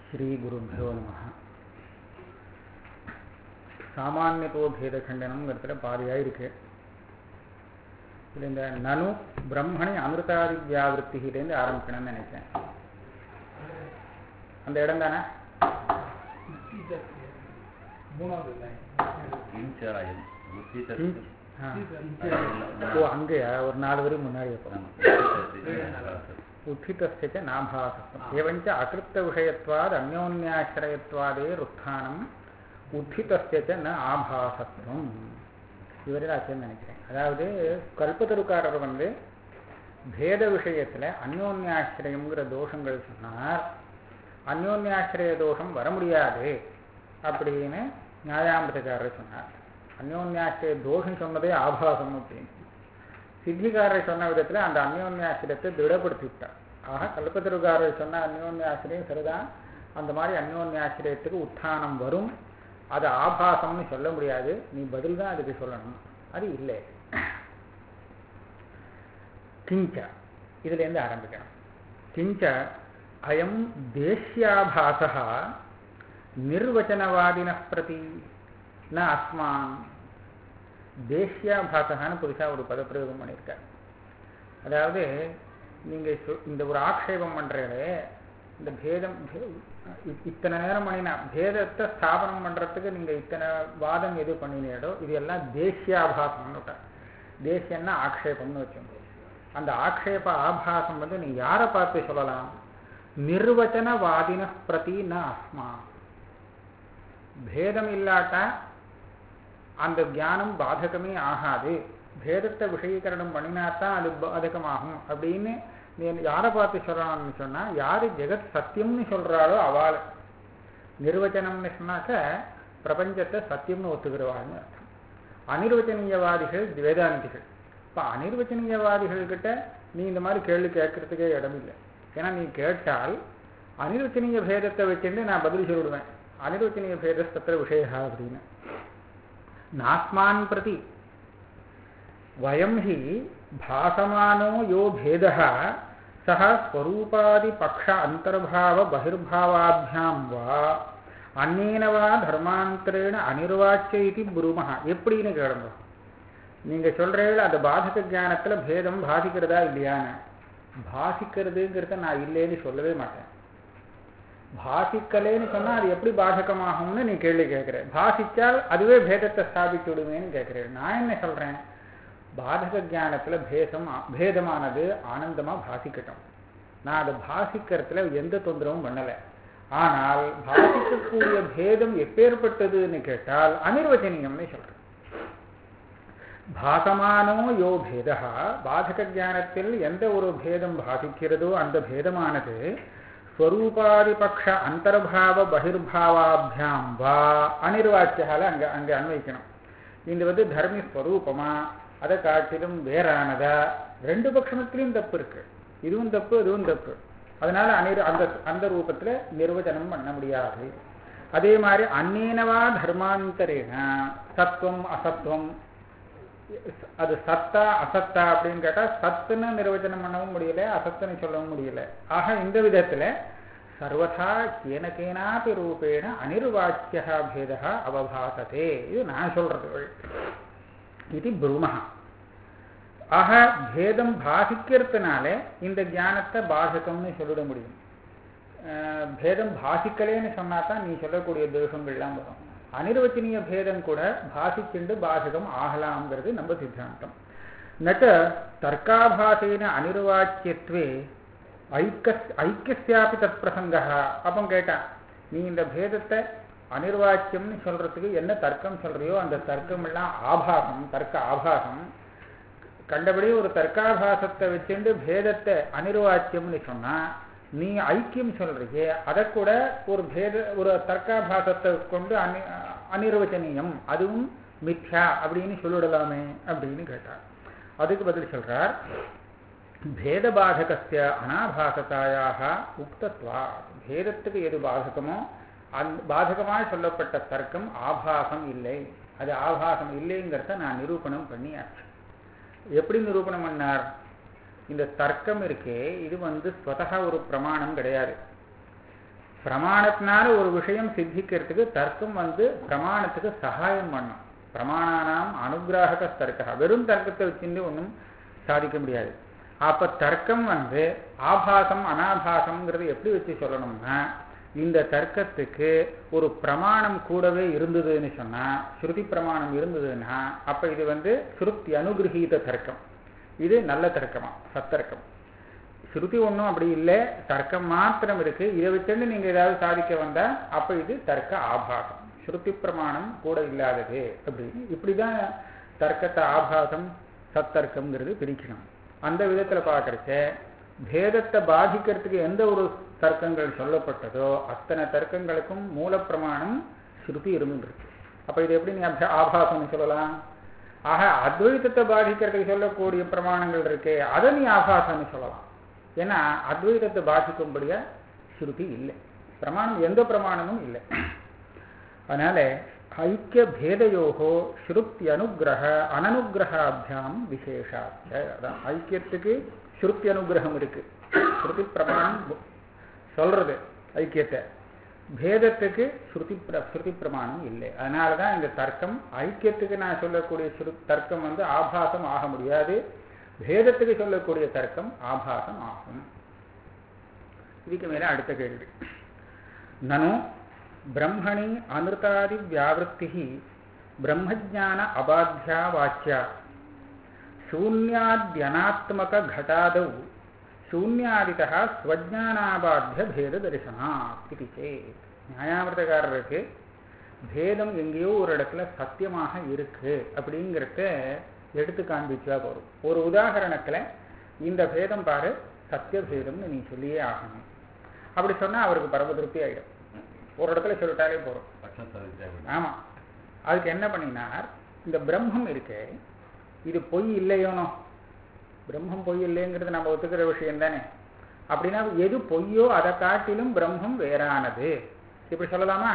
ஸ்ரீகுருभ्यो நமः சாமானியத்துவ பேத கண்டனம்ங்கிறதுல பாதியாக இருக்கு இதில் இந்த நனு பிரம்மணி அமிர்தாதி வியாவிருத்திகிட்டேருந்து ஆரம்பிக்கணும்னு நினைக்கிறேன் அந்த இடம் தானே மூணாவது லைன் கிஞ்சராயம் கிஞ்- ஆ. ஓ அங்கேயா ஒரு நாலு வரை முன்னாடி வைப்போம் உத்திதஸ்ய நாபாசம் एवञ्च अकृत्तविषयत्वाद् अन्योन्याश्रयत्वादेरुत्थानम् உத்திதஸ்ய ந ஆபாசத்துவம் இவரில் ஆச்சுன்னு நினைக்கிறேன் அதாவது கல்பத்தருக்காரர் வந்து பேத விஷயத்தில் அந்யோன்யாசிரயம்ங்கிற தோஷங்கள் சொன்னார் அந்யோன்யாசிரய தோஷம் வர முடியாது அப்படின்னு நியாயாமிரதக்காரர் சொன்னார் அந்யோன்யாசிரிய தோஷம் சொன்னதே ஆபாசம் அப்படின்னு சித்திகாரர் சொன்ன விதத்தில் அந்த அந்யோன்யாசிரியத்தை திடப்படுத்தி விட்டார் ஆக கல்பத்தருக்காரர் சொன்ன அந்யோன்யாசிரியம் சரிதான் அந்த மாதிரி அந்யோன்யாசிரியத்துக்கு உத்தானம் வரும் அது ஆபாசம்னு சொல்ல முடியாது நீ பதில் தான் அதுக்கு சொல்லணும் அது இல்லை கிஞ்ச இதுலேருந்து ஆரம்பிக்கணும் கிஞ்ச அயம் தேசியாபாசா நிர்வச்சனவாதின பிரதி ந அஸ்மான் தேசியாபாசகான்னு புதுசாக ஒரு பதப்பிரயோகம் பண்ணியிருக்கார் அதாவது நீங்கள் இந்த ஒரு ஆக்ஷேபம் பண்ணுறீங்களே இந்த பேதம் இ- இத்தனை நேரம் பண்ணினா பேதத்தை ஸ்தாபனம் பண்ணுறதுக்கு நீங்கள் இத்தனை வாதம் எது பண்ணினீடோ இது எல்லாம் தேசியாபாசம்னு விட்டார் தேசியம்னா ஆக்ஷேபம்னு வச்சோம் அந்த ஆக்ஷேப ஆபாசம் வந்து நீ யாரை பார்த்து சொல்லலாம் நிர்வச்சனவாதின பிரதி ந அஸ்மா பேதம் இல்லாட்டா அந்த ஞானம் பாதகமே ஆகாது பேதத்தை விஷயீகரணம் பண்ணினாத்தான் அது பாதகமாகும் அப்படின்னு நீ யாரை பார்த்து சொல்றான்னு சொன்னா யாரு ஜெகத் சத்தியம்னு சொல்றாளோ அவள் நிர்வச்சனம்னு சொன்னாக்க பிரபஞ்சத்தை சத்தியம்னு ஒத்துக்கிறவாள்னு அர்த்தம் அனிர்வச்சனீயவாதிகள் வேதாந்திகள் இப்போ அனிர்வச்சனீயவாதிகள் கிட்ட நீ இந்த மாதிரி கேள்வி கேட்கறதுக்கே இடம் இல்லை ஏன்னா நீ கேட்டால் அனிர்வச்சனீய பேதத்தை வச்சுட்டு நான் பதில் சொல்லிடுவேன் அனிர்வச்சனீய பேதஸ்தத்திர விஷயா அப்படின்னு நாஸ்மான் பிரதி வயம் ஹி भासमानो यो भेदः सः स्वरूपादिपक्ष अन्तर्भाव बहिर्भावाभ्यां वा अन्येन वा धर्मान्तरेण அனிர்வாச்சிய இது புருமஹ எப்படின்னு கேளுங்க நீங்க சொல்றீங்க அந்த பாதக ஞானத்துல பேதம் பாதிக்கிறதா இல்லையான்னு பாதிக்கிறதுங்கிறத நான் இல்லைன்னு சொல்லவே மாட்டேன் பாசிக்கலேன்னு சொன்னா அது எப்படி பாதகமாகும்னு நீ கேள்வி கேட்கிற பாசிச்சால் அதுவே பேதத்தை ஸ்தாபித்து விடுவேன்னு கேட்கிறேன் நான் என்ன சொல்றேன் பாதக ஜானத்துல பேசம் பேதமானது ஆனந்தமா பாசிக்கட்டும் நான் அதை பாசிக்கிறதுல எந்த தொந்தரவும் பண்ணல ஆனால் பாசிக்கக்கூடிய பேதம் எப்பேற்பட்டதுன்னு கேட்டால் அனிர்வச்சனீயம்னு சொல்றேன் பாசமானோ யோ பேதா பாதக ஜானத்தில் எந்த ஒரு பேதம் பாசிக்கிறதோ அந்த பேதமானது ஸ்வரூபாதிபக்ஷ அந்தர்பாவ பகிர்பாவாபியாம் வா அனிர்வாச்சியால அங்க அங்க அன்வைக்கணும் இது வந்து தர்மி ஸ்வரூபமா அதை காட்டிலும் வேறானதா ரெண்டு பட்சத்திலையும் தப்பு இருக்கு இதுவும் தப்பு இதுவும் தப்பு அதனால அனிர் அந்த அந்த ரூபத்துல நிர்வச்சனம் பண்ண முடியாது அதே மாதிரி அந்நேனவா தர்மாந்தரேன சத்துவம் அசத்துவம் அது சத்தா அசத்தா அப்படின்னு கேட்டா சத்துன்னு நிர்வச்சனம் பண்ணவும் முடியல அசத்துன்னு சொல்லவும் முடியல ஆக இந்த விதத்துல சர்வதா கேனகேனாபி ரூபேண அனிர்வாச்சியா பேதா அவபாசத்தே இது நான் சொல்றது இது பிரம்ம ஆக பேதம் பாதிக்கிறதுனால இந்த ஞானத்தை பாதகம்னு சொல்லிட முடியும் பேதம் பாதிக்கலேன்னு சொன்னா தான் நீ சொல்லக்கூடிய தோஷங்கள்லாம் வரும் அனிர்வச்சனீய பேதம் கூட பாசிச்சுண்டு பாதகம் ஆகலாம்ங்கிறது நம்ம சித்தாந்தம் நட்ட தர்க்காபாசேன அனிர்வாச்சியத்வே ஐக்க ஐக்கியஸ்யாபி தத் பிரசங்க அப்போ கேட்டான் நீ இந்த பேதத்தை அனிர்வாச்சியம்னு சொல்றதுக்கு என்ன தர்க்கம் சொல்றியோ அந்த தர்க்கம் எல்லாம் ஆபாசம் தர்க்க ஆபாசம் கண்டபடி ஒரு தர்க்காபாசத்தை வச்சுட்டு பேதத்தை அனிர்வாச்சியம்னு சொன்னா நீ ஐக்கியம் சொல்றியே அதை கூட ஒரு பேத ஒரு தர்க்காபாசத்தை கொண்டு அனி அனிர்வச்சனீயம் அதுவும் மித்யா அப்படின்னு சொல்லிடலாமே அப்படின்னு கேட்டார் அதுக்கு பதில் சொல்றார் பேதபாதகஸ்ய அனாபாசத்தாயாக உக்தத்வா பேதத்துக்கு எது பாதகமோ அந்த பாதகமாக சொல்லப்பட்ட தர்க்கம் ஆபாசம் இல்லை அது ஆபாசம் இல்லைங்கிறத நான் நிரூபணம் பண்ணியாச்சு எப்படி நிரூபணம் பண்ணார் இந்த தர்க்கம் இருக்கே இது வந்து ஸ்வதக ஒரு பிரமாணம் கிடையாது பிரமாணத்தினால ஒரு விஷயம் சித்திக்கிறதுக்கு தர்க்கம் வந்து பிரமாணத்துக்கு சகாயம் பண்ணும் பிரமாணானாம் அனுகிராக தர்க்கா வெறும் தர்க்கத்தை வச்சுட்டு ஒன்றும் சாதிக்க முடியாது அப்ப தர்க்கம் வந்து ஆபாசம் அனாபாசம்ங்கிறது எப்படி வச்சு சொல்லணும்னா இந்த தர்க்கத்துக்கு ஒரு பிரமாணம் கூடவே இருந்ததுன்னு சொன்னா ஸ்ருதி பிரமாணம் இருந்ததுன்னா அப்ப இது வந்து ஸ்ருத்தி அனுகிரகீத தர்க்கம் இது நல்ல தர்க்கமா சத்தர்க்கம் ஸ்ருதி ஒன்றும் அப்படி இல்லை தர்க்கம் மாத்திரம் இருக்கு இதை வச்சுட்டு நீங்க ஏதாவது சாதிக்க வந்தா அப்ப இது தர்க்க ஆபாசம் ஸ்ருதி பிரமாணம் கூட இல்லாதது அப்படின்னு இப்படிதான் தர்க்கத்தை ஆபாசம் சத்தர்க்கம்ங்கிறது பிரிக்கணும் அந்த விதத்துல பார்க்கறச்ச பேதத்தை பாதிக்கிறதுக்கு எந்த ஒரு தர்க்கங்கள் சொல்லப்பட்டதோ அத்தனை தர்க்கங்களுக்கும் மூலப்பிரமாணம் ஸ்ருதி இருந்துருக்கு அப்ப இது எப்படி நீ அப- ஆபாசம்னு சொல்லலாம் ஆக அத்வைதத்தை பாதிக்கிறதுக்கு சொல்லக்கூடிய பிரமாணங்கள் இருக்கே அதை நீ ஆபாசம்னு சொல்லலாம் ஏன்னா அத்வைதத்தை பாதிக்கும்படியா ஸ்ருதி இல்லை பிரமாணம் எந்த பிரமாணமும் இல்லை அதனால ஐக்கிய பேதயோகோ ஸ்ருத்தி அனுகிரக அனனுகிரகாபியாம் விசேஷாச்ச அதான் ஐக்கியத்துக்கு ஸ்ருத்தி அனுகிரகம் இருக்கு ஸ்ருதி பிரமாணம் சொல்றது ஐக்கியத்தை பேதத்துக்கு ஸ்ருதி பிர ஸ்ருதி பிரமாணம் இல்லை அதனால தான் இந்த தர்க்கம் ஐக்கியத்துக்கு நான் சொல்லக்கூடிய ஸ்ரு தர்க்கம் வந்து ஆபாசம் ஆக முடியாது பேதத்துக்கு சொல்லக்கூடிய தர்க்கம் ஆபாசம் ஆகும் இதுக்கு மேல அடுத்த கேள்வி நனு பிரம்மணி அனிருத்தாதி வியாவருத்தி பிரம்மஜான அபாத்தியா வாச்சியா ಶೂನ್ಯಾದ್ಯನಾತ್ಮಕ ಘಟಾದೌ ಶೂನ್ಯಾದಿತಃ ಸ್ವಜ್ಞಾನಾபாத்திய பேத தரிசனாத் இது சேத் நியாயாமிரதக்காரருக்கு பேதம் எங்கேயோ ஒரு இடத்துல சத்தியமாக இருக்கு அப்படிங்கிறத எடுத்து காண்பிச்சா போதும் ஒரு உதாகரணத்துல இந்த பேதம் பாரு சத்திய பேதம்னு நீ சொல்லியே ஆகணும் அப்படி சொன்னா அவருக்கு பரம திருப்தி ஆயிடும் ஒரு இடத்துல சொல்லிட்டாலே போதும் ஆமா அதுக்கு என்ன பண்ணினார் இந்த பிரம்மம் இருக்கே இது பொய் இல்லையோனோ பிரம்மம் பொய் இல்லைங்கிறது நம்ம ஒத்துக்கிற விஷயம் தானே அப்படின்னா எது பொய்யோ அதை காட்டிலும் பிரம்மம் வேறானது இப்படி சொல்லலாமா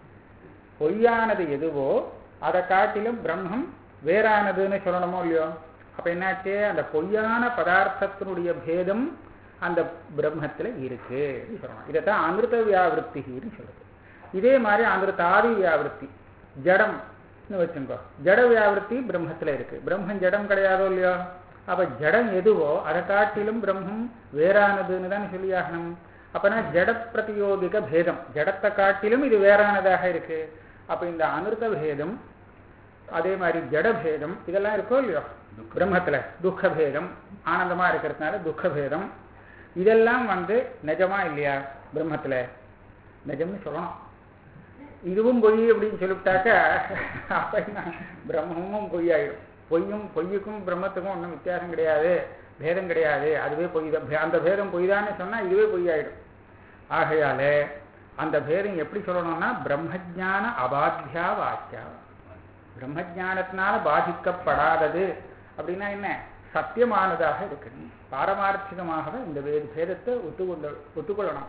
பொய்யானது எதுவோ அதை காட்டிலும் பிரம்மம் வேறானதுன்னு சொல்லணுமோ இல்லையோ அப்ப என்னாச்சு அந்த பொய்யான பதார்த்தத்தினுடைய பேதம் அந்த பிரம்மத்துல இருக்கு சொல்லணும் இதைத்தான் அமிர்த வியாவிருத்தின்னு சொல்றது இதே மாதிரி அமிர்தாதி வியாவிருத்தி ஜடம் வச்சுக்கோ ஜட வியாவிருத்தி பிரம்மத்துல இருக்கு பிரம்மம் ஜடம் கிடையாதோ இல்லையோ அப்ப ஜடம் எதுவோ அதை காட்டிலும் பிரம்மம் வேறானதுன்னு தான் சொல்லியாகணும் அப்பனா ஜட பிரதியோகிக பேதம் ஜடத்தை காட்டிலும் இது வேறானதாக இருக்கு அப்ப இந்த அமிர்த பேதம் அதே மாதிரி ஜட பேதம் இதெல்லாம் இருக்கோ இல்லையோ பிரம்மத்துல துக்க பேதம் ஆனந்தமா இருக்கிறதுனால துக்க பேதம் இதெல்லாம் வந்து நிஜமா இல்லையா பிரம்மத்துல நிஜம்னு சொல்லணும் இதுவும் பொய் அப்படின்னு சொல்லிவிட்டாக்க அப்ப என்ன பிரம்மமும் பொய்யாயிடும் பொய்யும் பொய்யுக்கும் பிரம்மத்துக்கும் ஒன்றும் வித்தியாசம் கிடையாது பேதம் கிடையாது அதுவே பொய் தான் அந்த பேதம் பொய் தானே சொன்னா இதுவே பொய்யாயிடும் ஆகையால அந்த பேதம் எப்படி சொல்லணும்னா பிரம்மஜான அபாத்தியா வாக்கியா பிரம்மஜானத்தினால பாதிக்கப்படாதது அப்படின்னா என்ன சத்தியமானதாக இருக்கு பாரமார்த்திகமாகவே இந்த வே- பேதத்தை ஒத்துக்கொள்ள ஒத்துக்கொள்ளணும்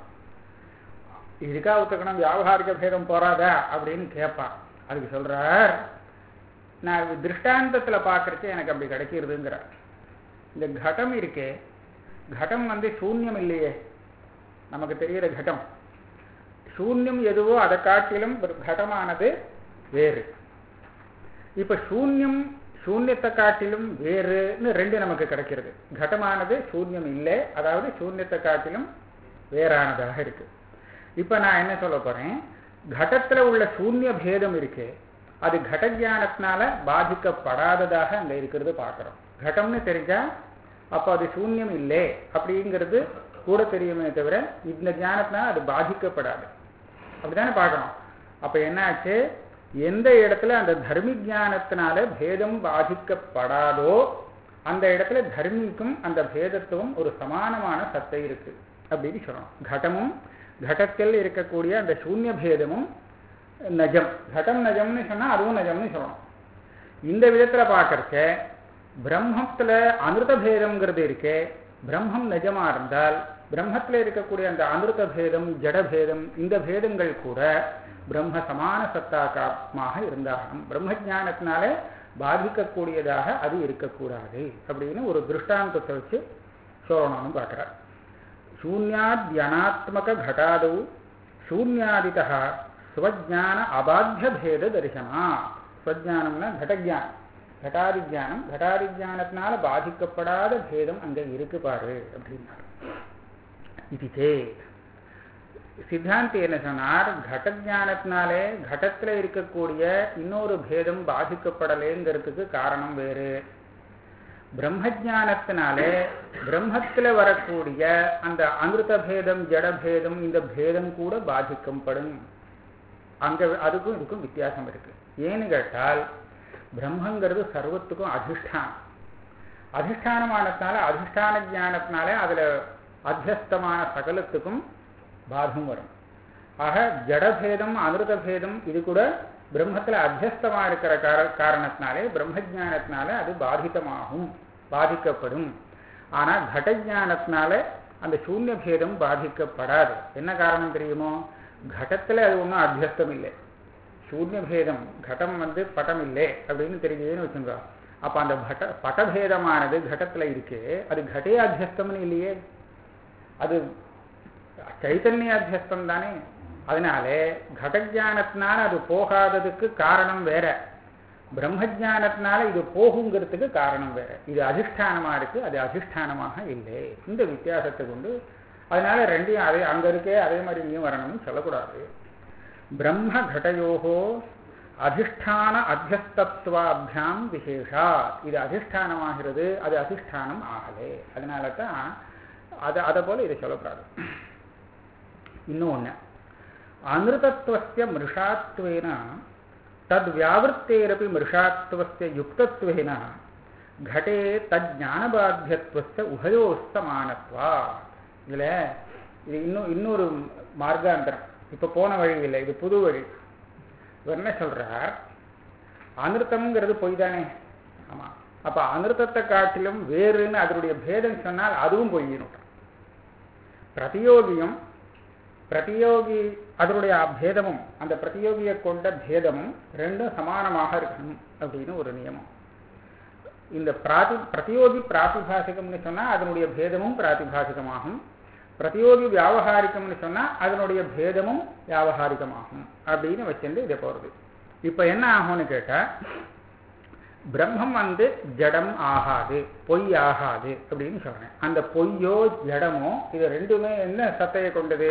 இதுக்கா ஒத்துக்கணும் வியாபகாரிக பேதம் போறாதா அப்படின்னு கேட்பான் அதுக்கு சொல்றார் நான் திருஷ்டாந்தத்துல பார்க்கறச்சே எனக்கு அப்படி கிடைக்கிறதுங்கிறார் இந்த கடம் இருக்கே கடம் வந்து சூன்யம் இல்லையே நமக்கு தெரிகிற கடம் சூன்யம் எதுவோ அதை காட்டிலும் ஒரு கடமானது வேறு இப்ப சூன்யம் சூன்யத்தை காட்டிலும் வேறுன்னு ரெண்டு நமக்கு கிடைக்கிறது கடமானது சூன்யம் இல்லை அதாவது சூன்யத்தை காட்டிலும் வேறானதாக இருக்கு இப்ப நான் என்ன சொல்ல போறேன் கடத்துல உள்ள சூன்ய பேதம் இருக்கு அது கட ஞானத்தினால பாதிக்கப்படாததாக அங்க இருக்கிறது பார்க்கிறோம் கடம்னு தெரிஞ்சா அப்ப அது சூன்யம் இல்லை அப்படிங்கிறது கூட தெரியுமே தவிர இந்த ஞானத்தினால அது பாதிக்கப்படாது அப்படிதானே பார்க்கணும் அப்ப என்ன ஆச்சு எந்த இடத்துல அந்த தர்மி ஞானத்தினால பேதம் பாதிக்கப்படாதோ அந்த இடத்துல தர்மிக்கும் அந்த பேதத்துவம் ஒரு சமானமான சத்தை இருக்கு அப்படின்னு சொல்லணும் கடமும் கடத்தில் இருக்கக்கூடிய அந்த சூன்ய பேதமும் நஜம் கடம் நஜம்னு சொன்னா அதுவும் நஜம்னு சொல்லணும் இந்த விதத்துல பார்க்கறச்ச பிரம்மத்துல அமிர்த பேதம்ங்கிறது இருக்கே பிரம்மம் நிஜமா இருந்தால் பிரம்மத்துல இருக்கக்கூடிய அந்த அமிர்த பேதம் ஜட பேதம் இந்த பேதங்கள் கூட பிரம்ம சமான சத்தாக்கமாக இருந்தாகணும் பிரம்ம ஞானத்தினால பாதிக்கக்கூடியதாக அது இருக்கக்கூடாது அப்படின்னு ஒரு திருஷ்டாந்தத்தை வச்சு சொல்லணும்னு பார்க்கிறார் ಶೂನ್ಯಾದ್ಯನಾತ್ಮಕ ಘಟಾದವು சூன்யாதிதா ஸ்வஜான அபாத்திய பேத தரிசனா ஸ்வஜானம்னா கடஜானம் கட்டாதி ஜானம் கட்டாதி ஜானத்தினால பாதிக்கப்படாத பேதம் அங்க இருக்கு பாரு அப்படின்னாரு இது சேத் சித்தாந்தி என்ன சொன்னார் கட ஞானத்தினாலே கடத்துல இருக்கக்கூடிய இன்னொரு பேதம் பாதிக்கப்படலைங்கிறதுக்கு காரணம் வேறு பிரம்மஜானத்தினாலே பிரம்மத்துல வரக்கூடிய அந்த அமிர்த பேதம் ஜட பேதம் இந்த பேதம் கூட பாதிக்கப்படும் அங்க அதுக்கும் இதுக்கும் வித்தியாசம் இருக்கு ஏன்னு கேட்டால் பிரம்மங்கிறது சர்வத்துக்கும் அதிஷ்டானம் அதிஷ்டானமானதுனால அதிஷ்டான ஞானத்தினாலே அதுல அத்தியஸ்தமான சகலத்துக்கும் பாதம் வரும் ஆக ஜடபேதம் அமிர்த பேதம் இது கூட பிரம்மத்துல அத்தியஸ்தமா இருக்கிற கார காரணத்தினாலே பிரம்மஜானத்தினால அது பாதிதமாகும் பாதிக்கப்படும் ஆனா கடஜானத்தினால அந்த சூன்ய பேதம் பாதிக்கப்படாது என்ன காரணம் தெரியுமோ கடத்துல அது ஒன்றும் அத்தியஸ்தம் இல்லை சூன்ய பேதம் கடம் வந்து பட்டம் இல்லை அப்படின்னு தெரிஞ்சதுன்னு வச்சுங்க அப்ப அந்த பட்ட பட்டபேதமானது கடத்துல இருக்கு அது கடே அத்தியஸ்தம்னு இல்லையே அது சைத்தன்ய அத்தியஸ்தம் தானே அதனாலே கடஜானத்தினால அது போகாததுக்கு காரணம் வேற பிரம்மஜானத்தினால இது போகுங்கிறதுக்கு காரணம் வேற இது அதிஷ்டானமா இருக்கு அது அதிஷ்டானமாக இல்லை இந்த வித்தியாசத்தை கொண்டு அதனால ரெண்டையும் அதே அங்க இருக்கே அதே மாதிரி இங்கேயும் வரணும்னு சொல்லக்கூடாது பிரம்ம கடயோகோ அதிஷ்டான அத்தியஸ்தத்வாபியாம் விசேஷா இது அதிஷ்டானமாகிறது அது அதிஷ்டானம் ஆகலே அதனால தான் அதை அதை போல இதை சொல்லக்கூடாது இன்னும் ஒன்று அமிர்தத்துவஸ்ய மிருஷாத்வேன தத் வியாவருத்தேரப்பி மிருஷாத்வஸ்ய யுக்தத்வேன घटे தஜ்ஞானபாத்தியத்துவஸ்ய உபயோஸ்தமானத்வா இதில் இது இன்னும் இன்னொரு மார்க்காந்தரம் இப்போ போன வழி இல்லை இது புது வழி இவர் என்ன சொல்றார் அனிருத்தம்ங்கிறது பொய் தானே ஆமாம் அப்போ அனிருத்தத்தை காட்டிலும் வேறுன்னு அதனுடைய பேதம் சொன்னால் அதுவும் பொய்யணும் பிரதியோகியும் பிரதியோகி அதனுடைய பேதமும் அந்த பிரதியோகியை கொண்ட பேதமும் ரெண்டும் சமானமாக இருக்கணும் அப்படின்னு ஒரு நியமம் இந்த பிராதி பிரதியோகி பிராத்திபாசிகம்னு சொன்னால் அதனுடைய பேதமும் பிராத்திபாசிகமாகும் பிரதியோகி வியாபகாரிக்கம்னு சொன்னால் அதனுடைய பேதமும் வியாபகாரிகமாகும் அப்படின்னு வச்சிருந்து இதை போகிறது இப்போ என்ன ஆகும்னு கேட்டால் பிரம்மம் வந்து ஜடம் ஆகாது பொய் ஆகாது அப்படின்னு சொல்றேன் அந்த பொய்யோ ஜடமோ இது ரெண்டுமே என்ன சத்தையை கொண்டது